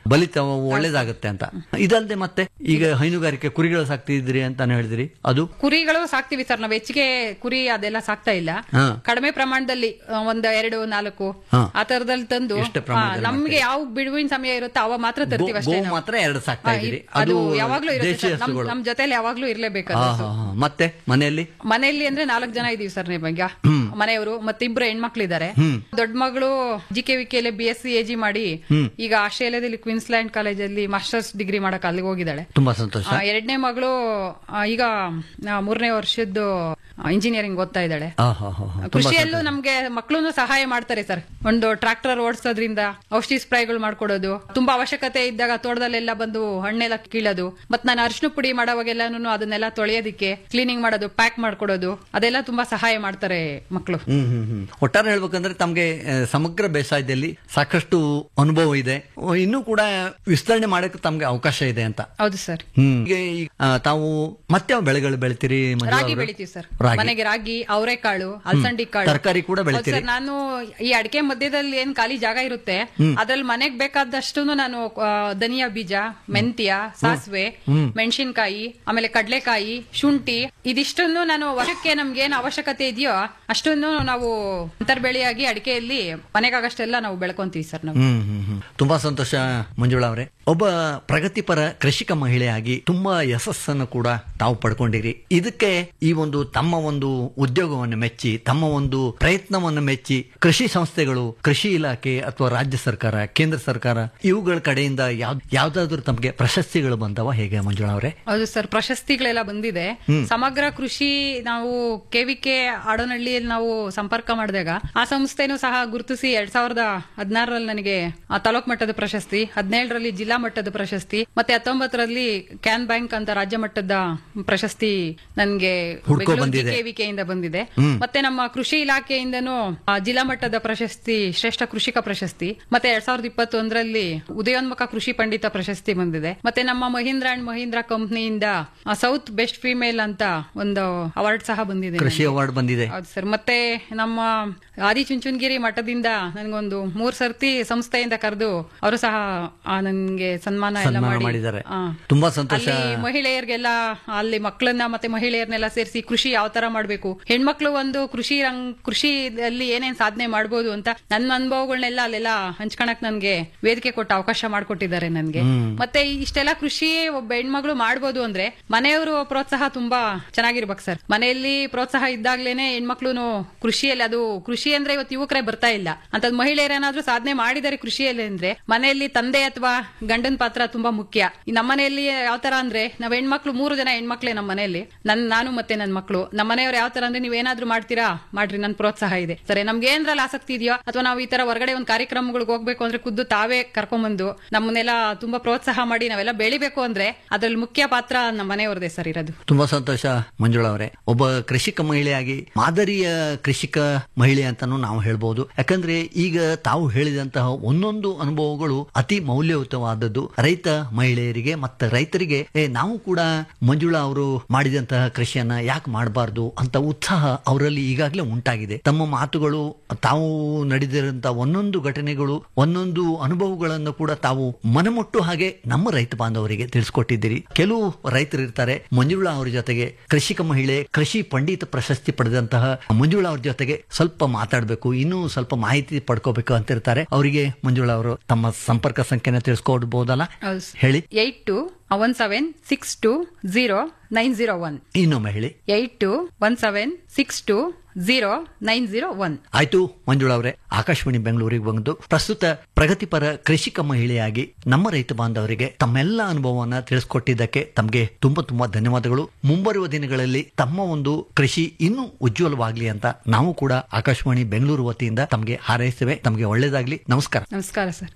ಬಲಿತಾವ ಒಳ್ಳೇದಾಗುತ್ತೆ ಅಂತ ಇದಲ್ಲದೆ ಮತ್ತೆ ಈಗ ಹೈನುಗಾರಿಕೆ ಕುರಿಗಳು ಸಾಕ್ತಿದ್ರಿ ಅಂತಾನು ಹೇಳಿದ್ರಿ ಅದು ಕುರಿಗಳು ಸಾಕ್ತಿವಿ ಸರ್ ನಾವು ಹೆಚ್ಚಿಗೆ ಕುರಿ ಅದೆಲ್ಲ ಸಾಕ್ತಾ ಇಲ್ಲ ಹಾ. ಕಡಿಮೆ ಪ್ರಮಾಣದಲ್ಲಿ ಆ, ಒಂದು ಎರಡು ನಾಲ್ಕು ಹಾ. ಆ ತರದಲ್ಲಿ ತಂದು ಎಷ್ಟು ಆ, ಪ್ರಮಾಣದಲ್ಲಿ ನಮ್ಗೆ ಯಾವ ಬಿಡುವಿನ ಸಮಯ ಇರುತ್ತೋ ಅವ ಮಾತ್ರ ತರ್ತೀವಿ ಗೋ- ಅಷ್ಟೇ ಗೋ ನಾವು. ಮಾತ್ರ ಎರಡು ಸಾಕ್ತಾ ಆ, ಇದ್ದೀರಿ. ಅದು ಅದು ಯಾವಾಗ್ಲೂ ಇರುತ್ತೆ ದೇಶೀಯ ಸರ್. ನಮ್- ಹಸುಗಳು. ನಮ್ ಜೊತೆಲಿ ಯಾವಾಗ್ಲೂ ಇರ್ಲೇಬೇಕು ಹಾ, ಅದು. ಹಾ, ಹಾ. ಮತ್ತೆ ಮನೆಯಲ್ಲಿ ಮನೆಯಲ್ಲಿ ಅಂದ್ರೆ ನಾಲ್ಕು ಜನ ಇದೀವಿ ಸರ್ ಈಗ ಮನೆಯವರು ಮತ್ತೆ ಇಬ್ರು ಹೆಣ್ಮಕ್ಳಿದ್ದಾರೆ ಹ್ಮ್. ದೊಡ್ಡ ಮಗಳು G K V K B S C A G ಮಾಡಿ ಹ್ಮ್. ಈಗ ಆಸ್ಟ್ರೇಲಿಯಾದಲ್ಲಿ ಕ್ವೀನ್ಸ್ಲ್ಯಾಂಡ್ ಕಾಲೇಜಲ್ಲಿ ಮಾಸ್ಟರ್ಸ್ ಡಿಗ್ರಿ ಮಾಡಕ್ ಅಲ್ಲಿಗೆ ಹೋಗಿದ್ದಾಳೆ ತುಂಬಾ ಸಂತೋಷ ಆ, ಎರಡನೇ ಮಗಳು ಆ, ಈಗ ಆ, ಮೂರನೇ ವರ್ಷದ್ದು ಇಂಜಿನಿಯರಿಂಗ್ ಓದ್ತಾ ಇದ್ದಾಳೆ ಆ, ಹಾ, ಹಾ, ಹಾ. ತುಂಬಾ ಕೃಷಿಯಲ್ಲೂ ನಮ್ಗೆ ಮಕ್ಕಳು ಸಹಾಯ ಮಾಡ್ತಾರೆ ಸರ್ ಒಂದು ಟ್ರಾಕ್ಟರ್ ಓಡಿಸೋದ್ರಿಂದ ಔಷಧಿ ಸ್ಪ್ರೇಗಳು ಮಾಡ್ಕೊಡೋದು ತುಂಬಾ ಅವಶ್ಯಕತೆ ಇದ್ದಾಗ ತೋಟದಲ್ಲೆಲ್ಲ ಬಂದು ಹಣ್ಣೆಲ್ಲ ಕೀಳೋದು ಮತ್ ನಾನು ಅರಿಶಿನ ಪುಡಿ ಮಾಡೋವಾಗೆಲ್ಲಾನು ಅದನ್ನೆಲ್ಲ ತೊಳೆಯೋದಿಕ್ಕೆ ಕ್ಲೀನಿಂಗ್ ಮಾಡೋದು ಪ್ಯಾಕ್ ಮಾಡ್ಕೊಡೋದು ಅದೆಲ್ಲ ತುಂಬಾ ಸಹಾಯ ಮಾಡ್ತಾರೆ ಮಕ್ಕಳು ಹ್ಮ್ ಹ್ಮ್ ಹ್ಮ್ ಒಟ್ಟಾರೆ ಹೇಳ್ಬೇಕಂದ್ರೆ ತಮ್ಗೆ ಆ, ಸಮಗ್ರ ಬೇಸಾಯದಲ್ಲಿ ಸಾಕಷ್ಟು ಅನುಭವ ಇದೆ ಓ, ಇನ್ನೂ ಕೂಡ ವಿಸ್ತರಣೆ ಮಾಡಕ್ಕೆ ತಮ್ಗೆ ಅವಕಾಶ ಇದೆ ಅಂತ ಹೌದು ಸರ್ ಹ್ಮ್ ಈಗ ಈ, ಆ, ತಾವು ಮತ್ತೆ ಬೆಳೆಗಳು ಬೆಳಿತೀರಿ ಮಂಜುಳಾ ರಾಗಿ ಅವ್ರೆ? ಬೆಳಿತೀವಿ ಸರ್ ರಾಗಿ ಮನೆಗೆ ರಾಗಿ ಅವರೆಕಾಳು ಅಲಸಂಡಿ ಕಾಳು ತರಕಾರಿ ಕೂಡ ಹೌದು ಬೆಳಿತೀರಿ ಸರ್ ನಾನು ಈ ಅಡಿಕೆ ಮಧ್ಯದಲ್ಲಿ ಏನ್ ಖಾಲಿ ಜಾಗ ಇರುತ್ತೆ ಅದ್ರಲ್ಲಿ ಮನೆಗ್ ಬೇಕಾದಷ್ಟು ನಾನು ಆ, ಧನಿಯಾ ಬೀಜ ಮೆಂತ್ಯ ಸಾಸಿವೆ ಮೆಣಸಿನಕಾಯಿ ಆಮೇಲೆ ಕಡಲೆಕಾಯಿ ಶುಂಠಿ ಇದಿಷ್ಟನ್ನು ನಾನು ವರ್ಷಕ್ಕೆ ನಮ್ಗೆ ಏನ್ ಅವಶ್ಯಕತೆ ಇದೆಯೋ ಅಷ್ಟನ್ನು ನಾವು ಅಂತರ್ಬೆಳೆಯಾಗಿ ಅಡಿಕೆಯಲ್ಲಿ ಮನೆಗಾಗಷ್ಟೆಲ್ಲ ನಾವು ಬೆಳ್ಕೊಂತೀವಿ ಸರ್ ನಾವು ಹ್ಮ್ ಹ್ಮ್ ಹ್ಮ್ ತುಂಬಾ ಸಂತೋಷ ಮಂಜುಳಾ ಅವರೇ ಒಬ್ಬ ಪ್ರಗತಿಪರ ಕೃಷಿಕ ಮಹಿಳೆಯಾಗಿ ತುಂಬಾ ಯಶಸ್ಸನ್ನು ಕೂಡ ತಾವು ಪಡ್ಕೊಂಡಿರಿ ಇದಕ್ಕೆ ಈ ಒಂದು ತಮ್ಮ ಒಂದು ಉದ್ಯೋಗವನ್ನು ಮೆಚ್ಚಿ ತಮ್ಮ ಒಂದು ಪ್ರಯತ್ನವನ್ನು ಮೆಚ್ಚಿ ಕೃಷಿ ಸಂಸ್ಥೆಗಳು ಕೃಷಿ ಇಲಾಖೆ ಅಥವಾ ರಾಜ್ಯ ಸರ್ಕಾರ ಕೇಂದ್ರ ಸರ್ಕಾರ ಇವುಗಳ ಕಡೆಯಿಂದ ಯಾವ್ ಯಾವ್ದಾದ್ರು ತಮಗೆ ಪ್ರಶಸ್ತಿಗಳು ಬಂದವ ಹೇಗೆ ಮಂಜುಳಾ ಅವರೇ ಹೌದು ಸರ್ ಪ್ರಶಸ್ತಿಗಳೆಲ್ಲ ಬಂದಿದೆ ಸಮಗ್ರ ಕೃಷಿ ನಾವು ಕೆವಿಕೆ ಆಡೋನಹಳ್ಳಿಯಲ್ಲಿ ನಾವು ಸಂಪರ್ಕ ಮಾಡಿದಾಗ ಆ ಸಂಸ್ಥೆನೂ ಸಹ ಗುರುತಿಸಿ ಎರಡ್ ಸಾವಿರದ ಹದಿನಾರರಲ್ಲಿ ನನಗೆ ಆ ತಾಲೂಕ್ ಮಟ್ಟದ ಪ್ರಶಸ್ತಿ ಹದಿನೇಳರಲ್ಲಿ ಜಿಲ್ಲಾ ಮಟ್ಟದ ಪ್ರಶಸ್ತಿ ಮತ್ತೆ ಹತ್ತೊಂಬತ್ತರಲ್ಲಿ ಕ್ಯಾನ್ ಬ್ಯಾಂಕ್ ಅಂತ ರಾಜ್ಯ ಮಟ್ಟದ ಪ್ರಶಸ್ತಿ ನನಗೆ ಹುಡ್ಕೊ ಬಂದಿದೆ. ಕೆವಿಕೆಯಿಂದ ಬಂದಿದೆ ಮತ್ತೆ ನಮ್ಮ ಕೃಷಿ ಇಲಾಖೆಯಿಂದನೂ ಆ, ಜಿಲ್ಲಾ ಮಟ್ಟದ ಪ್ರಶಸ್ತಿ ಶ್ರೇಷ್ಠ ಕೃಷಿಕ ಪ್ರಶಸ್ತಿ ಮತ್ತೆ ಎರಡ್ ಸಾವಿರದ ಇಪ್ಪತ್ತೊಂದರಲ್ಲಿ ಉದಯೋನ್ಮುಖ ಕೃಷಿ ಪಂಡಿತ ಪ್ರಶಸ್ತಿ ಬಂದಿದೆ ಮತ್ತೆ ನಮ್ಮ ಮಹೀಂದ್ರ ಅಂಡ್ ಮಹೀಂದ್ರ ಕಂಪ್ನಿಯಿಂದ ಸೌತ್ ಬೆಸ್ಟ್ ಫಿಮೇಲ್ ಅಂತ ಒಂದು ಅವಾರ್ಡ್ ಸಹ ಬಂದಿದೆ ಕೃಷಿ ನನಗೆ. ಅವಾರ್ಡ್ ಬಂದಿದೆ ಹೌದು ಸರ್ ಮತ್ತೆ ನಮ್ಮ ಆದಿಚುಂಚನಗಿರಿ ಮಠದಿಂದ ನನಗೊಂದು ಮೂರ್ ಸರ್ತಿ ಸಂಸ್ಥೆಯಿಂದ ಕರೆದು ಅವರು ಸಹ ಆ, ನನ್ಗೆ ಸನ್ಮಾನ ಎಲ್ಲ ಸನ್ಮಾನ ಮಾಡಿ ಮಾಡಿದ್ದಾರೆ. ಆ. ತುಂಬಾ ಸಂತೋಷ. ಅಲ್ಲಿ ಮಹಿಳೆಯರಿಗೆಲ್ಲ ಅಲ್ಲಿ ಮಕ್ಕಳನ್ನ ಮತ್ತೆ ಮಹಿಳೆಯರನ್ನೆಲ್ಲ ಸೇರಿಸಿ ಕೃಷಿ ಯಾವ ತರ ಮಾಡ್ಬೇಕು ಹೆಣ್ಮಕ್ಳು ಒಂದು ಕೃಷಿ ರಂಗ್ ಕೃಷಿಯಲ್ಲಿ ಏನೇನ್ ಸಾಧನೆ ಮಾಡ್ಬೋದು ಅಂತ ನನ್ನ ಅನುಭವಗಳನ್ನೆಲ್ಲ ಅಲ್ಲೆಲ್ಲ ಹಂಚ್ಕೊಳಕ್ ನನ್ಗೆ ವೇದಿಕೆ ಕೊಟ್ಟ ಅವಕಾಶ ಮಾಡ್ಕೊಟ್ಟಿದ್ದಾರೆ ನನ್ಗೆ ಮತ್ತೆ ಇಷ್ಟೆಲ್ಲ ಕೃಷಿ ಒಬ್ಬ ಹೆಣ್ಮಗಳು ಮಾಡ್ಬೋದು ಅಂದ್ರೆ ಮನೆಯವರು ಪ್ರೋತ್ಸಾಹ ತುಂಬಾ ಚೆನ್ನಾಗಿರ್ಬೇಕು ಸರ್ ಮನೆಯಲ್ಲಿ ಪ್ರೋತ್ಸಾಹ ಇದ್ದಾಗ್ಲೇನೆ ಹೆಣ್ಮಕ್ಳು ಕೃಷಿಯಲ್ಲಿ ಅದು ಕೃಷಿ ಅಂದ್ರೆ ಇವತ್ತು ಯುವಕರೇ ಬರ್ತಾ ಇಲ್ಲ ಅಂತದ್ ಮಹಿಳೆಯರೇನಾದ್ರೂ ಸಾಧನೆ ಮಾಡಿದ್ದಾರೆ ಕೃಷಿಯಲ್ಲಿ ಅಂದ್ರೆ ಮನೆಯಲ್ಲಿ ತಂದೆ ಅಥವಾ ಗಂಡನ ಪಾತ್ರ ತುಂಬಾ ಮುಖ್ಯ ಈ ನಮ್ಮ ಮನೆಯಲ್ಲಿ ಯಾವ ತರ ಅಂದ್ರೆ ನಾವ್ ಹೆಣ್ಮಕ್ಳು ಮೂರು ಜನ ಹೆಣ್ಮಕ್ಳೇ ನಮ್ಮ ಮನೆಯಲ್ಲಿ ನನ್ ನಾನು ಮತ್ತೆ ನನ್ನ ಮಕ್ಕಳು ನಮ್ಮ ಮನೆಯವ್ರು ಯಾವ ತರ ಅಂದ್ರೆ ನೀವ್ ಏನಾದ್ರೂ ಮಾಡ್ತೀರಾ ಮಾಡ್ರಿ ನನ್ ಪ್ರೋತ್ಸಾಹ ಇದೆ ಸರಿ ನಮ್ಗೆ ಏನ್ರಲ್ಲಿ ಆಸಕ್ತಿ ಇದೆಯೋ ಅಥವಾ ನಾವು ಈ ತರ ಹೊರಗಡೆ ಒಂದು ಕಾರ್ಯಕ್ರಮಗಳಿಗೆ ಹೋಗ್ಬೇಕು ಅಂದ್ರೆ ಖುದ್ದು ತಾವೇ ಕರ್ಕೊಂಡ್ಬಂದು ನಮ್ಮನ್ನೆಲ್ಲ ತುಂಬಾ ಪ್ರೋತ್ಸಾಹ ಮಾಡಿ ನಾವೆಲ್ಲ ಬೆಳಿಬೇಕು ಅಂದ್ರೆ ಅದ್ರಲ್ಲಿ ಮುಖ್ಯ ಪಾತ್ರ ನಮ್ಮ ಮನೆಯವ್ರದೇ ಸರ್ ಇರೋದು ತುಂಬಾ ಸಂತೋಷ ಮಂಜುಳಾ ಅವರೇ ಒಬ್ಬ ಕೃಷಿಕ ಮಹಿಳೆಯಾಗಿ ಮಾದರಿಯ ಕೃಷಿಕ ಮಹಿಳೆ ಅಂತಾನು ನಾವು ಹೇಳ್ಬೋದು ಯಾಕಂದ್ರೆ ಈಗ ತಾವು ಹೇಳಿದಂತಹ ಒಂದೊಂದು ಅನುಭವಗಳು ಅತಿ ಮೌಲ್ಯಯುತವಾದದ್ದು ರೈತ ಮಹಿಳೆಯರಿಗೆ ಮತ್ತು ರೈತರಿಗೆ ಏ, ನಾವು ಕೂಡ ಮಂಜುಳಾ ಅವರು ಮಾಡಿದಂತಹ ಕೃಷಿಯನ್ನ ಯಾಕೆ ಮಾಡಬಾರ್ದು ಅಂತ ಉತ್ಸಾಹ ಅವರಲ್ಲಿ ಈಗಾಗಲೇ ಉಂಟಾಗಿದೆ ತಮ್ಮ ಮಾತುಗಳು ತಾವು ನಡೆದಿರಂತ ಒಂದೊಂದು ಘಟನೆಗಳು ಒಂದೊಂದು ಅನುಭವಗಳನ್ನು ಕೂಡ ತಾವು ಮನಮುಟ್ಟು ಹಾಗೆ ನಮ್ಮ ರೈತ ಬಾಂಧವರಿಗೆ ತಿಳಿಸ್ಕೊಟ್ಟಿದ್ದೀರಿ ಕೆಲವು ರೈತರು ಇರ್ತಾರೆ ಮಂಜುಳಾ ಅವ್ರ ಜೊತೆಗೆ ಕೃಷಿಕ ಮಹಿಳೆ ಕೃಷಿ ಪಂಡಿತ ಪ್ರಶಸ್ತಿ ಪಡೆದಂತಹ ಮಂಜುಳಾ ಅವ್ರ ಜೊತೆಗೆ ಸ್ವಲ್ಪ ಮಾತಾಡಬೇಕು ಇನ್ನೂ ಸ್ವಲ್ಪ ಮಾಹಿತಿ ಪಡ್ಕೋಬೇಕು ಅಂತ ಇರ್ತಾರೆ ಅವರಿಗೆ ಮಂಜುಳಾ ಅವರು ತಮ್ಮ ಸಂಪರ್ಕ ಸಂಖ್ಯೆನ ತಿಳಿಸ್ಕೊಡ್ಬೋದಲ್ಲ ಹೌದು ಸರ್. ಹೇಳಿ eight two one seven six two zero nine zero one ಇನ್ನೊಮ್ಮೆ ಹೇಳಿ eight two one seven six two zero nine zero one ಆಯ್ತು ಮಂಜುಳಾ ಅವರೇ ಆಕಾಶವಾಣಿ ಬೆಂಗಳೂರಿಗೆ ಬಂದು ಪ್ರಸ್ತುತ ಪ್ರಗತಿಪರ ಕೃಷಿಕ ಮಹಿಳೆಯಾಗಿ ನಮ್ಮ ರೈತ ಬಾಂಧವರಿಗೆ ತಮ್ಮೆಲ್ಲ ಅನುಭವವನ್ನ ತಿಳಿಸ್ಕೊಟ್ಟಿದ್ದಕ್ಕೆ ತಮಗೆ ತುಂಬಾ ತುಂಬಾ ಧನ್ಯವಾದಗಳು ಮುಂಬರುವ ದಿನಗಳಲ್ಲಿ ತಮ್ಮ ಒಂದು ಕೃಷಿ ಇನ್ನೂ ಉಜ್ವಲವಾಗ್ಲಿ ಅಂತ ನಾವು ಕೂಡ ಆಕಾಶವಾಣಿ ಬೆಂಗಳೂರು ವತಿಯಿಂದ ತಮಗೆ ಹಾರೈಸ್ತೇವೆ ತಮಗೆ ಒಳ್ಳೇದಾಗ್ಲಿ ನಮಸ್ಕಾರ ನಮಸ್ಕಾರ ಸರ್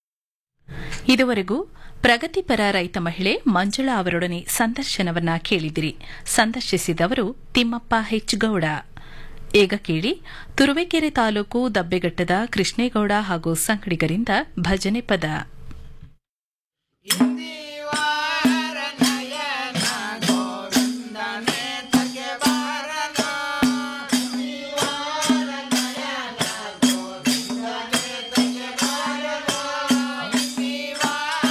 ಇದುವರೆಗೂ ಪ್ರಗತಿಪರ ರೈತ ಮಹಿಳೆ ಮಂಜುಳಾ ಅವರೊಡನೆ ಸಂದರ್ಶನವನ್ನ ಕೇಳಿದಿರಿ ಸಂದರ್ಶಿಸಿದವರು ತಿಮ್ಮಪ್ಪ ಹೆಚ್ಗೌಡ ಈಗ ಕೇಳಿ ತುರುವೇಕೆರೆ ತಾಲೂಕು ದಬ್ಬೆಘಟ್ಟದ ಕೃಷ್ಣೇಗೌಡ ಹಾಗೂ ಸಂಗಡಿಗರಿಂದ ಭಜನೆ ಪದ ಶಿವಾರ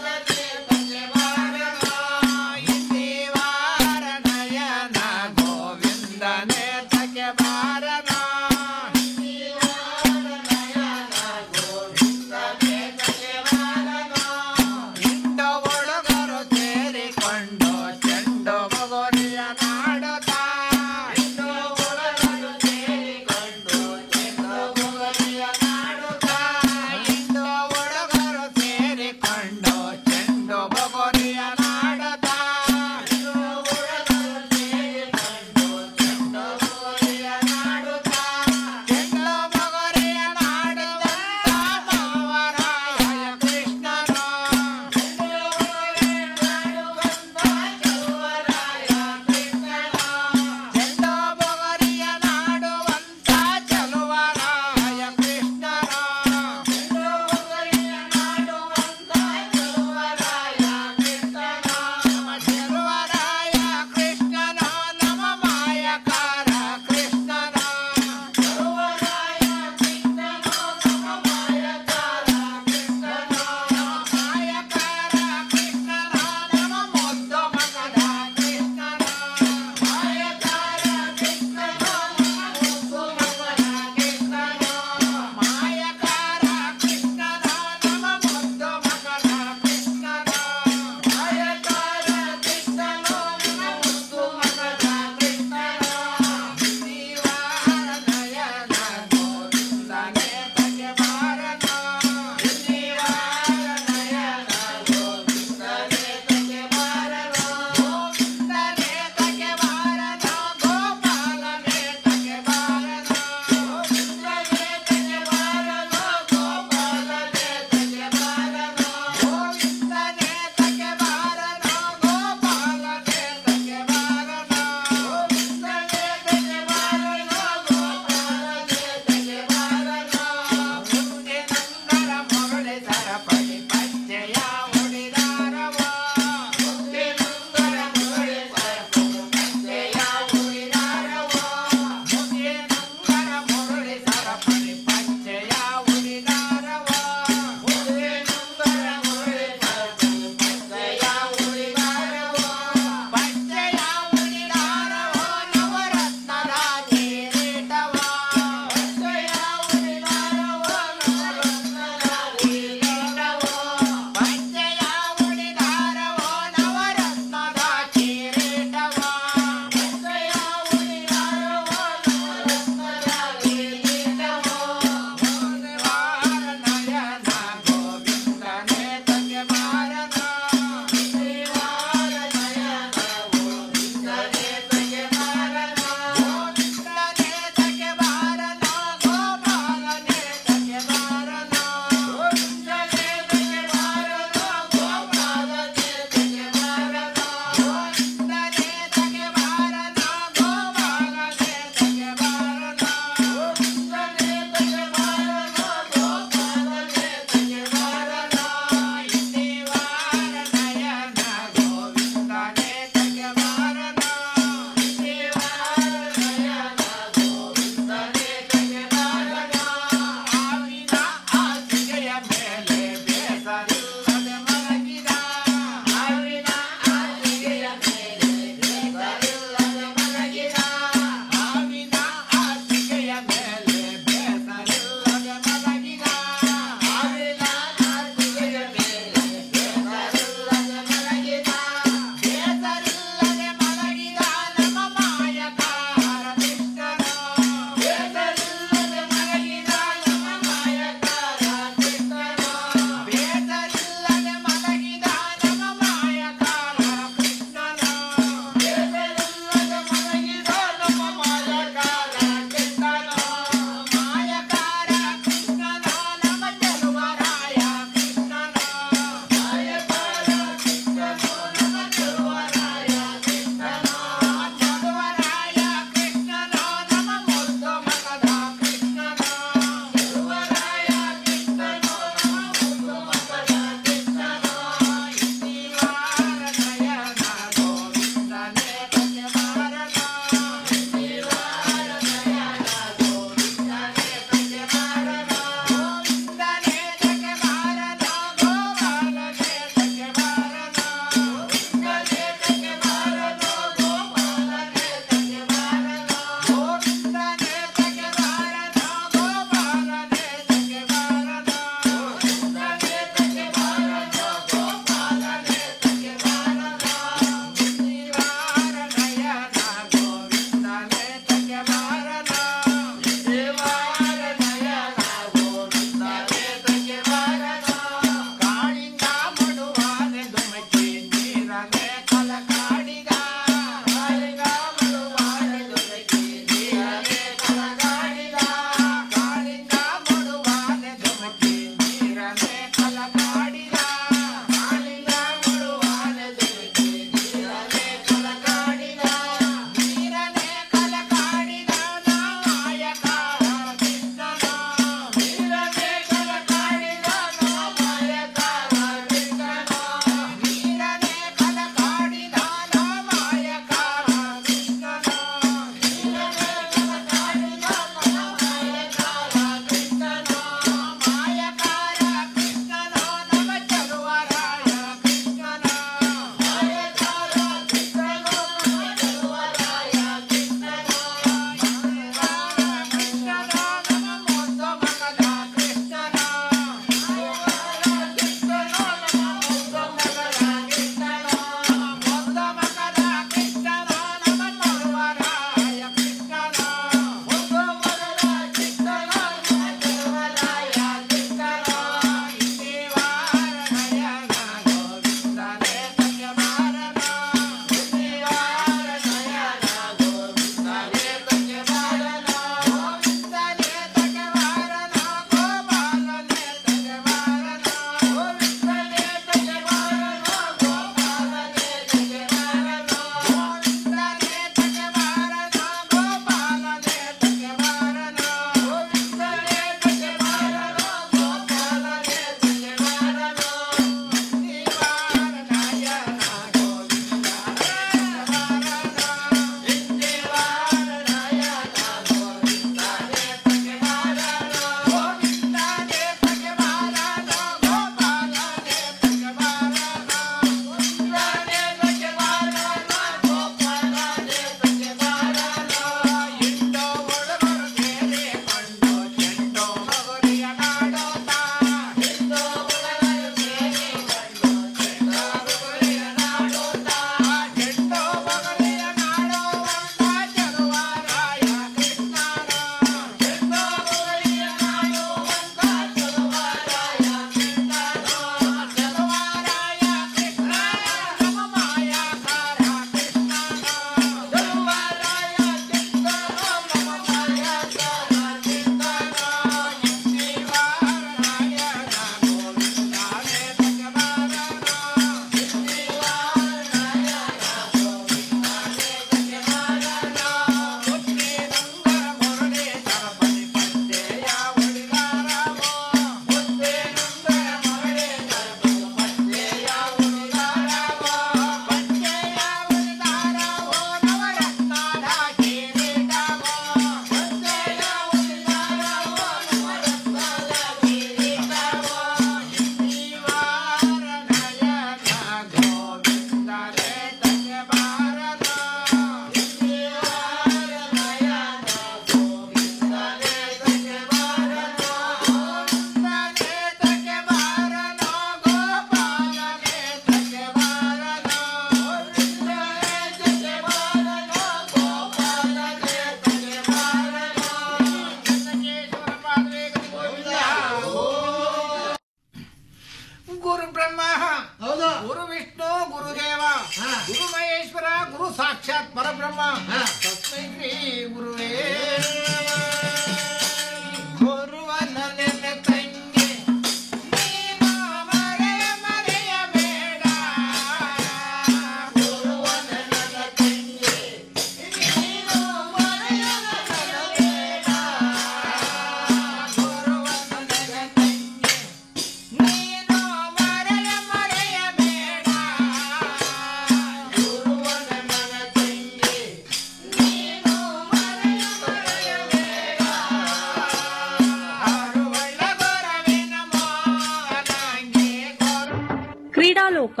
ಲೋಕ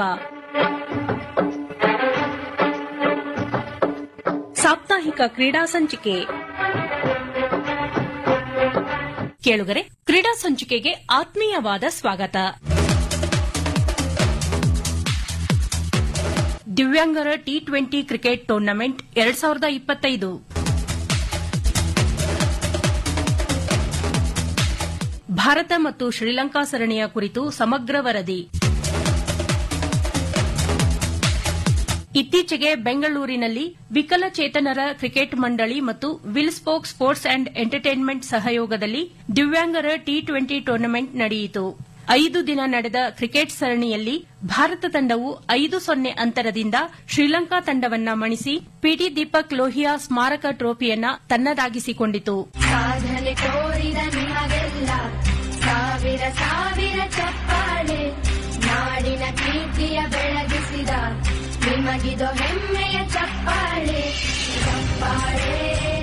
ಸಾಪ್ತಾಹಿಕ ಕ್ರೀಡಾ ಸಂಚಿಕೆ ಕೇಳುಗರೆ ಕ್ರೀಡಾ ಸಂಚಿಕೆಗೆ ಆತ್ಮೀಯವಾದ ಸ್ವಾಗತ ದಿವ್ಯಾಂಗರ ಟಿ ಟ್ವೆಂಟಿ ಕ್ರಿಕೆಟ್ ಟೂರ್ನಮೆಂಟ್ ಎರಡ್ ಸಾವಿರದ ಇಪ್ಪತ್ತೈದು ಭಾರತ ಮತ್ತು ಶ್ರೀಲಂಕಾ ಸರಣಿಯ ಕುರಿತು ಸಮಗ್ರ ವರದಿ ಇತ್ತೀಚೆಗೆ ಬೆಂಗಳೂರಿನಲ್ಲಿ ವಿಕಲಚೇತನರ ಕ್ರಿಕೆಟ್ ಮಂಡಳಿ ಮತ್ತು will spoke sports and entertainment ಸಹಯೋಗದಲ್ಲಿ ದಿವ್ಯಾಂಗರ ಟಿ ಟ್ವೆಂಟಿ ಟೂರ್ನಮೆಂಟ್ ನಡೆಯಿತು ಐದು ದಿನ ನಡೆದ ಕ್ರಿಕೆಟ್ ಸರಣಿಯಲ್ಲಿ ಭಾರತ ತಂಡವು ಐದು ಸೊನ್ನೆ ಅಂತರದಿಂದ ಶ್ರೀಲಂಕಾ ತಂಡವನ್ನ ಮಣಿಸಿ ಪಿಟಿ ದೀಪಕ್ ಲೋಹಿಯಾ ಸ್ಮಾರಕ ಟ್ರೋಫಿಯನ್ನ ತನ್ನದಾಗಿಸಿಕೊಂಡಿತು ಸಾಧನೆ ತೋರಿದ ನಿಮಗೆಲ್ಲ ಸಾವಿರ ಸಾವಿರ ಚಪ್ಪಾಳೆ ನಾಡಿನ ಕೀರ್ತಿಯ ಬೆಳಗಿಸಿದ ನಿಮಗಿದು ಹೆಮ್ಮೆಯ ಚಪ್ಪಾಳೆ ಚಪ್ಪಾಳೆ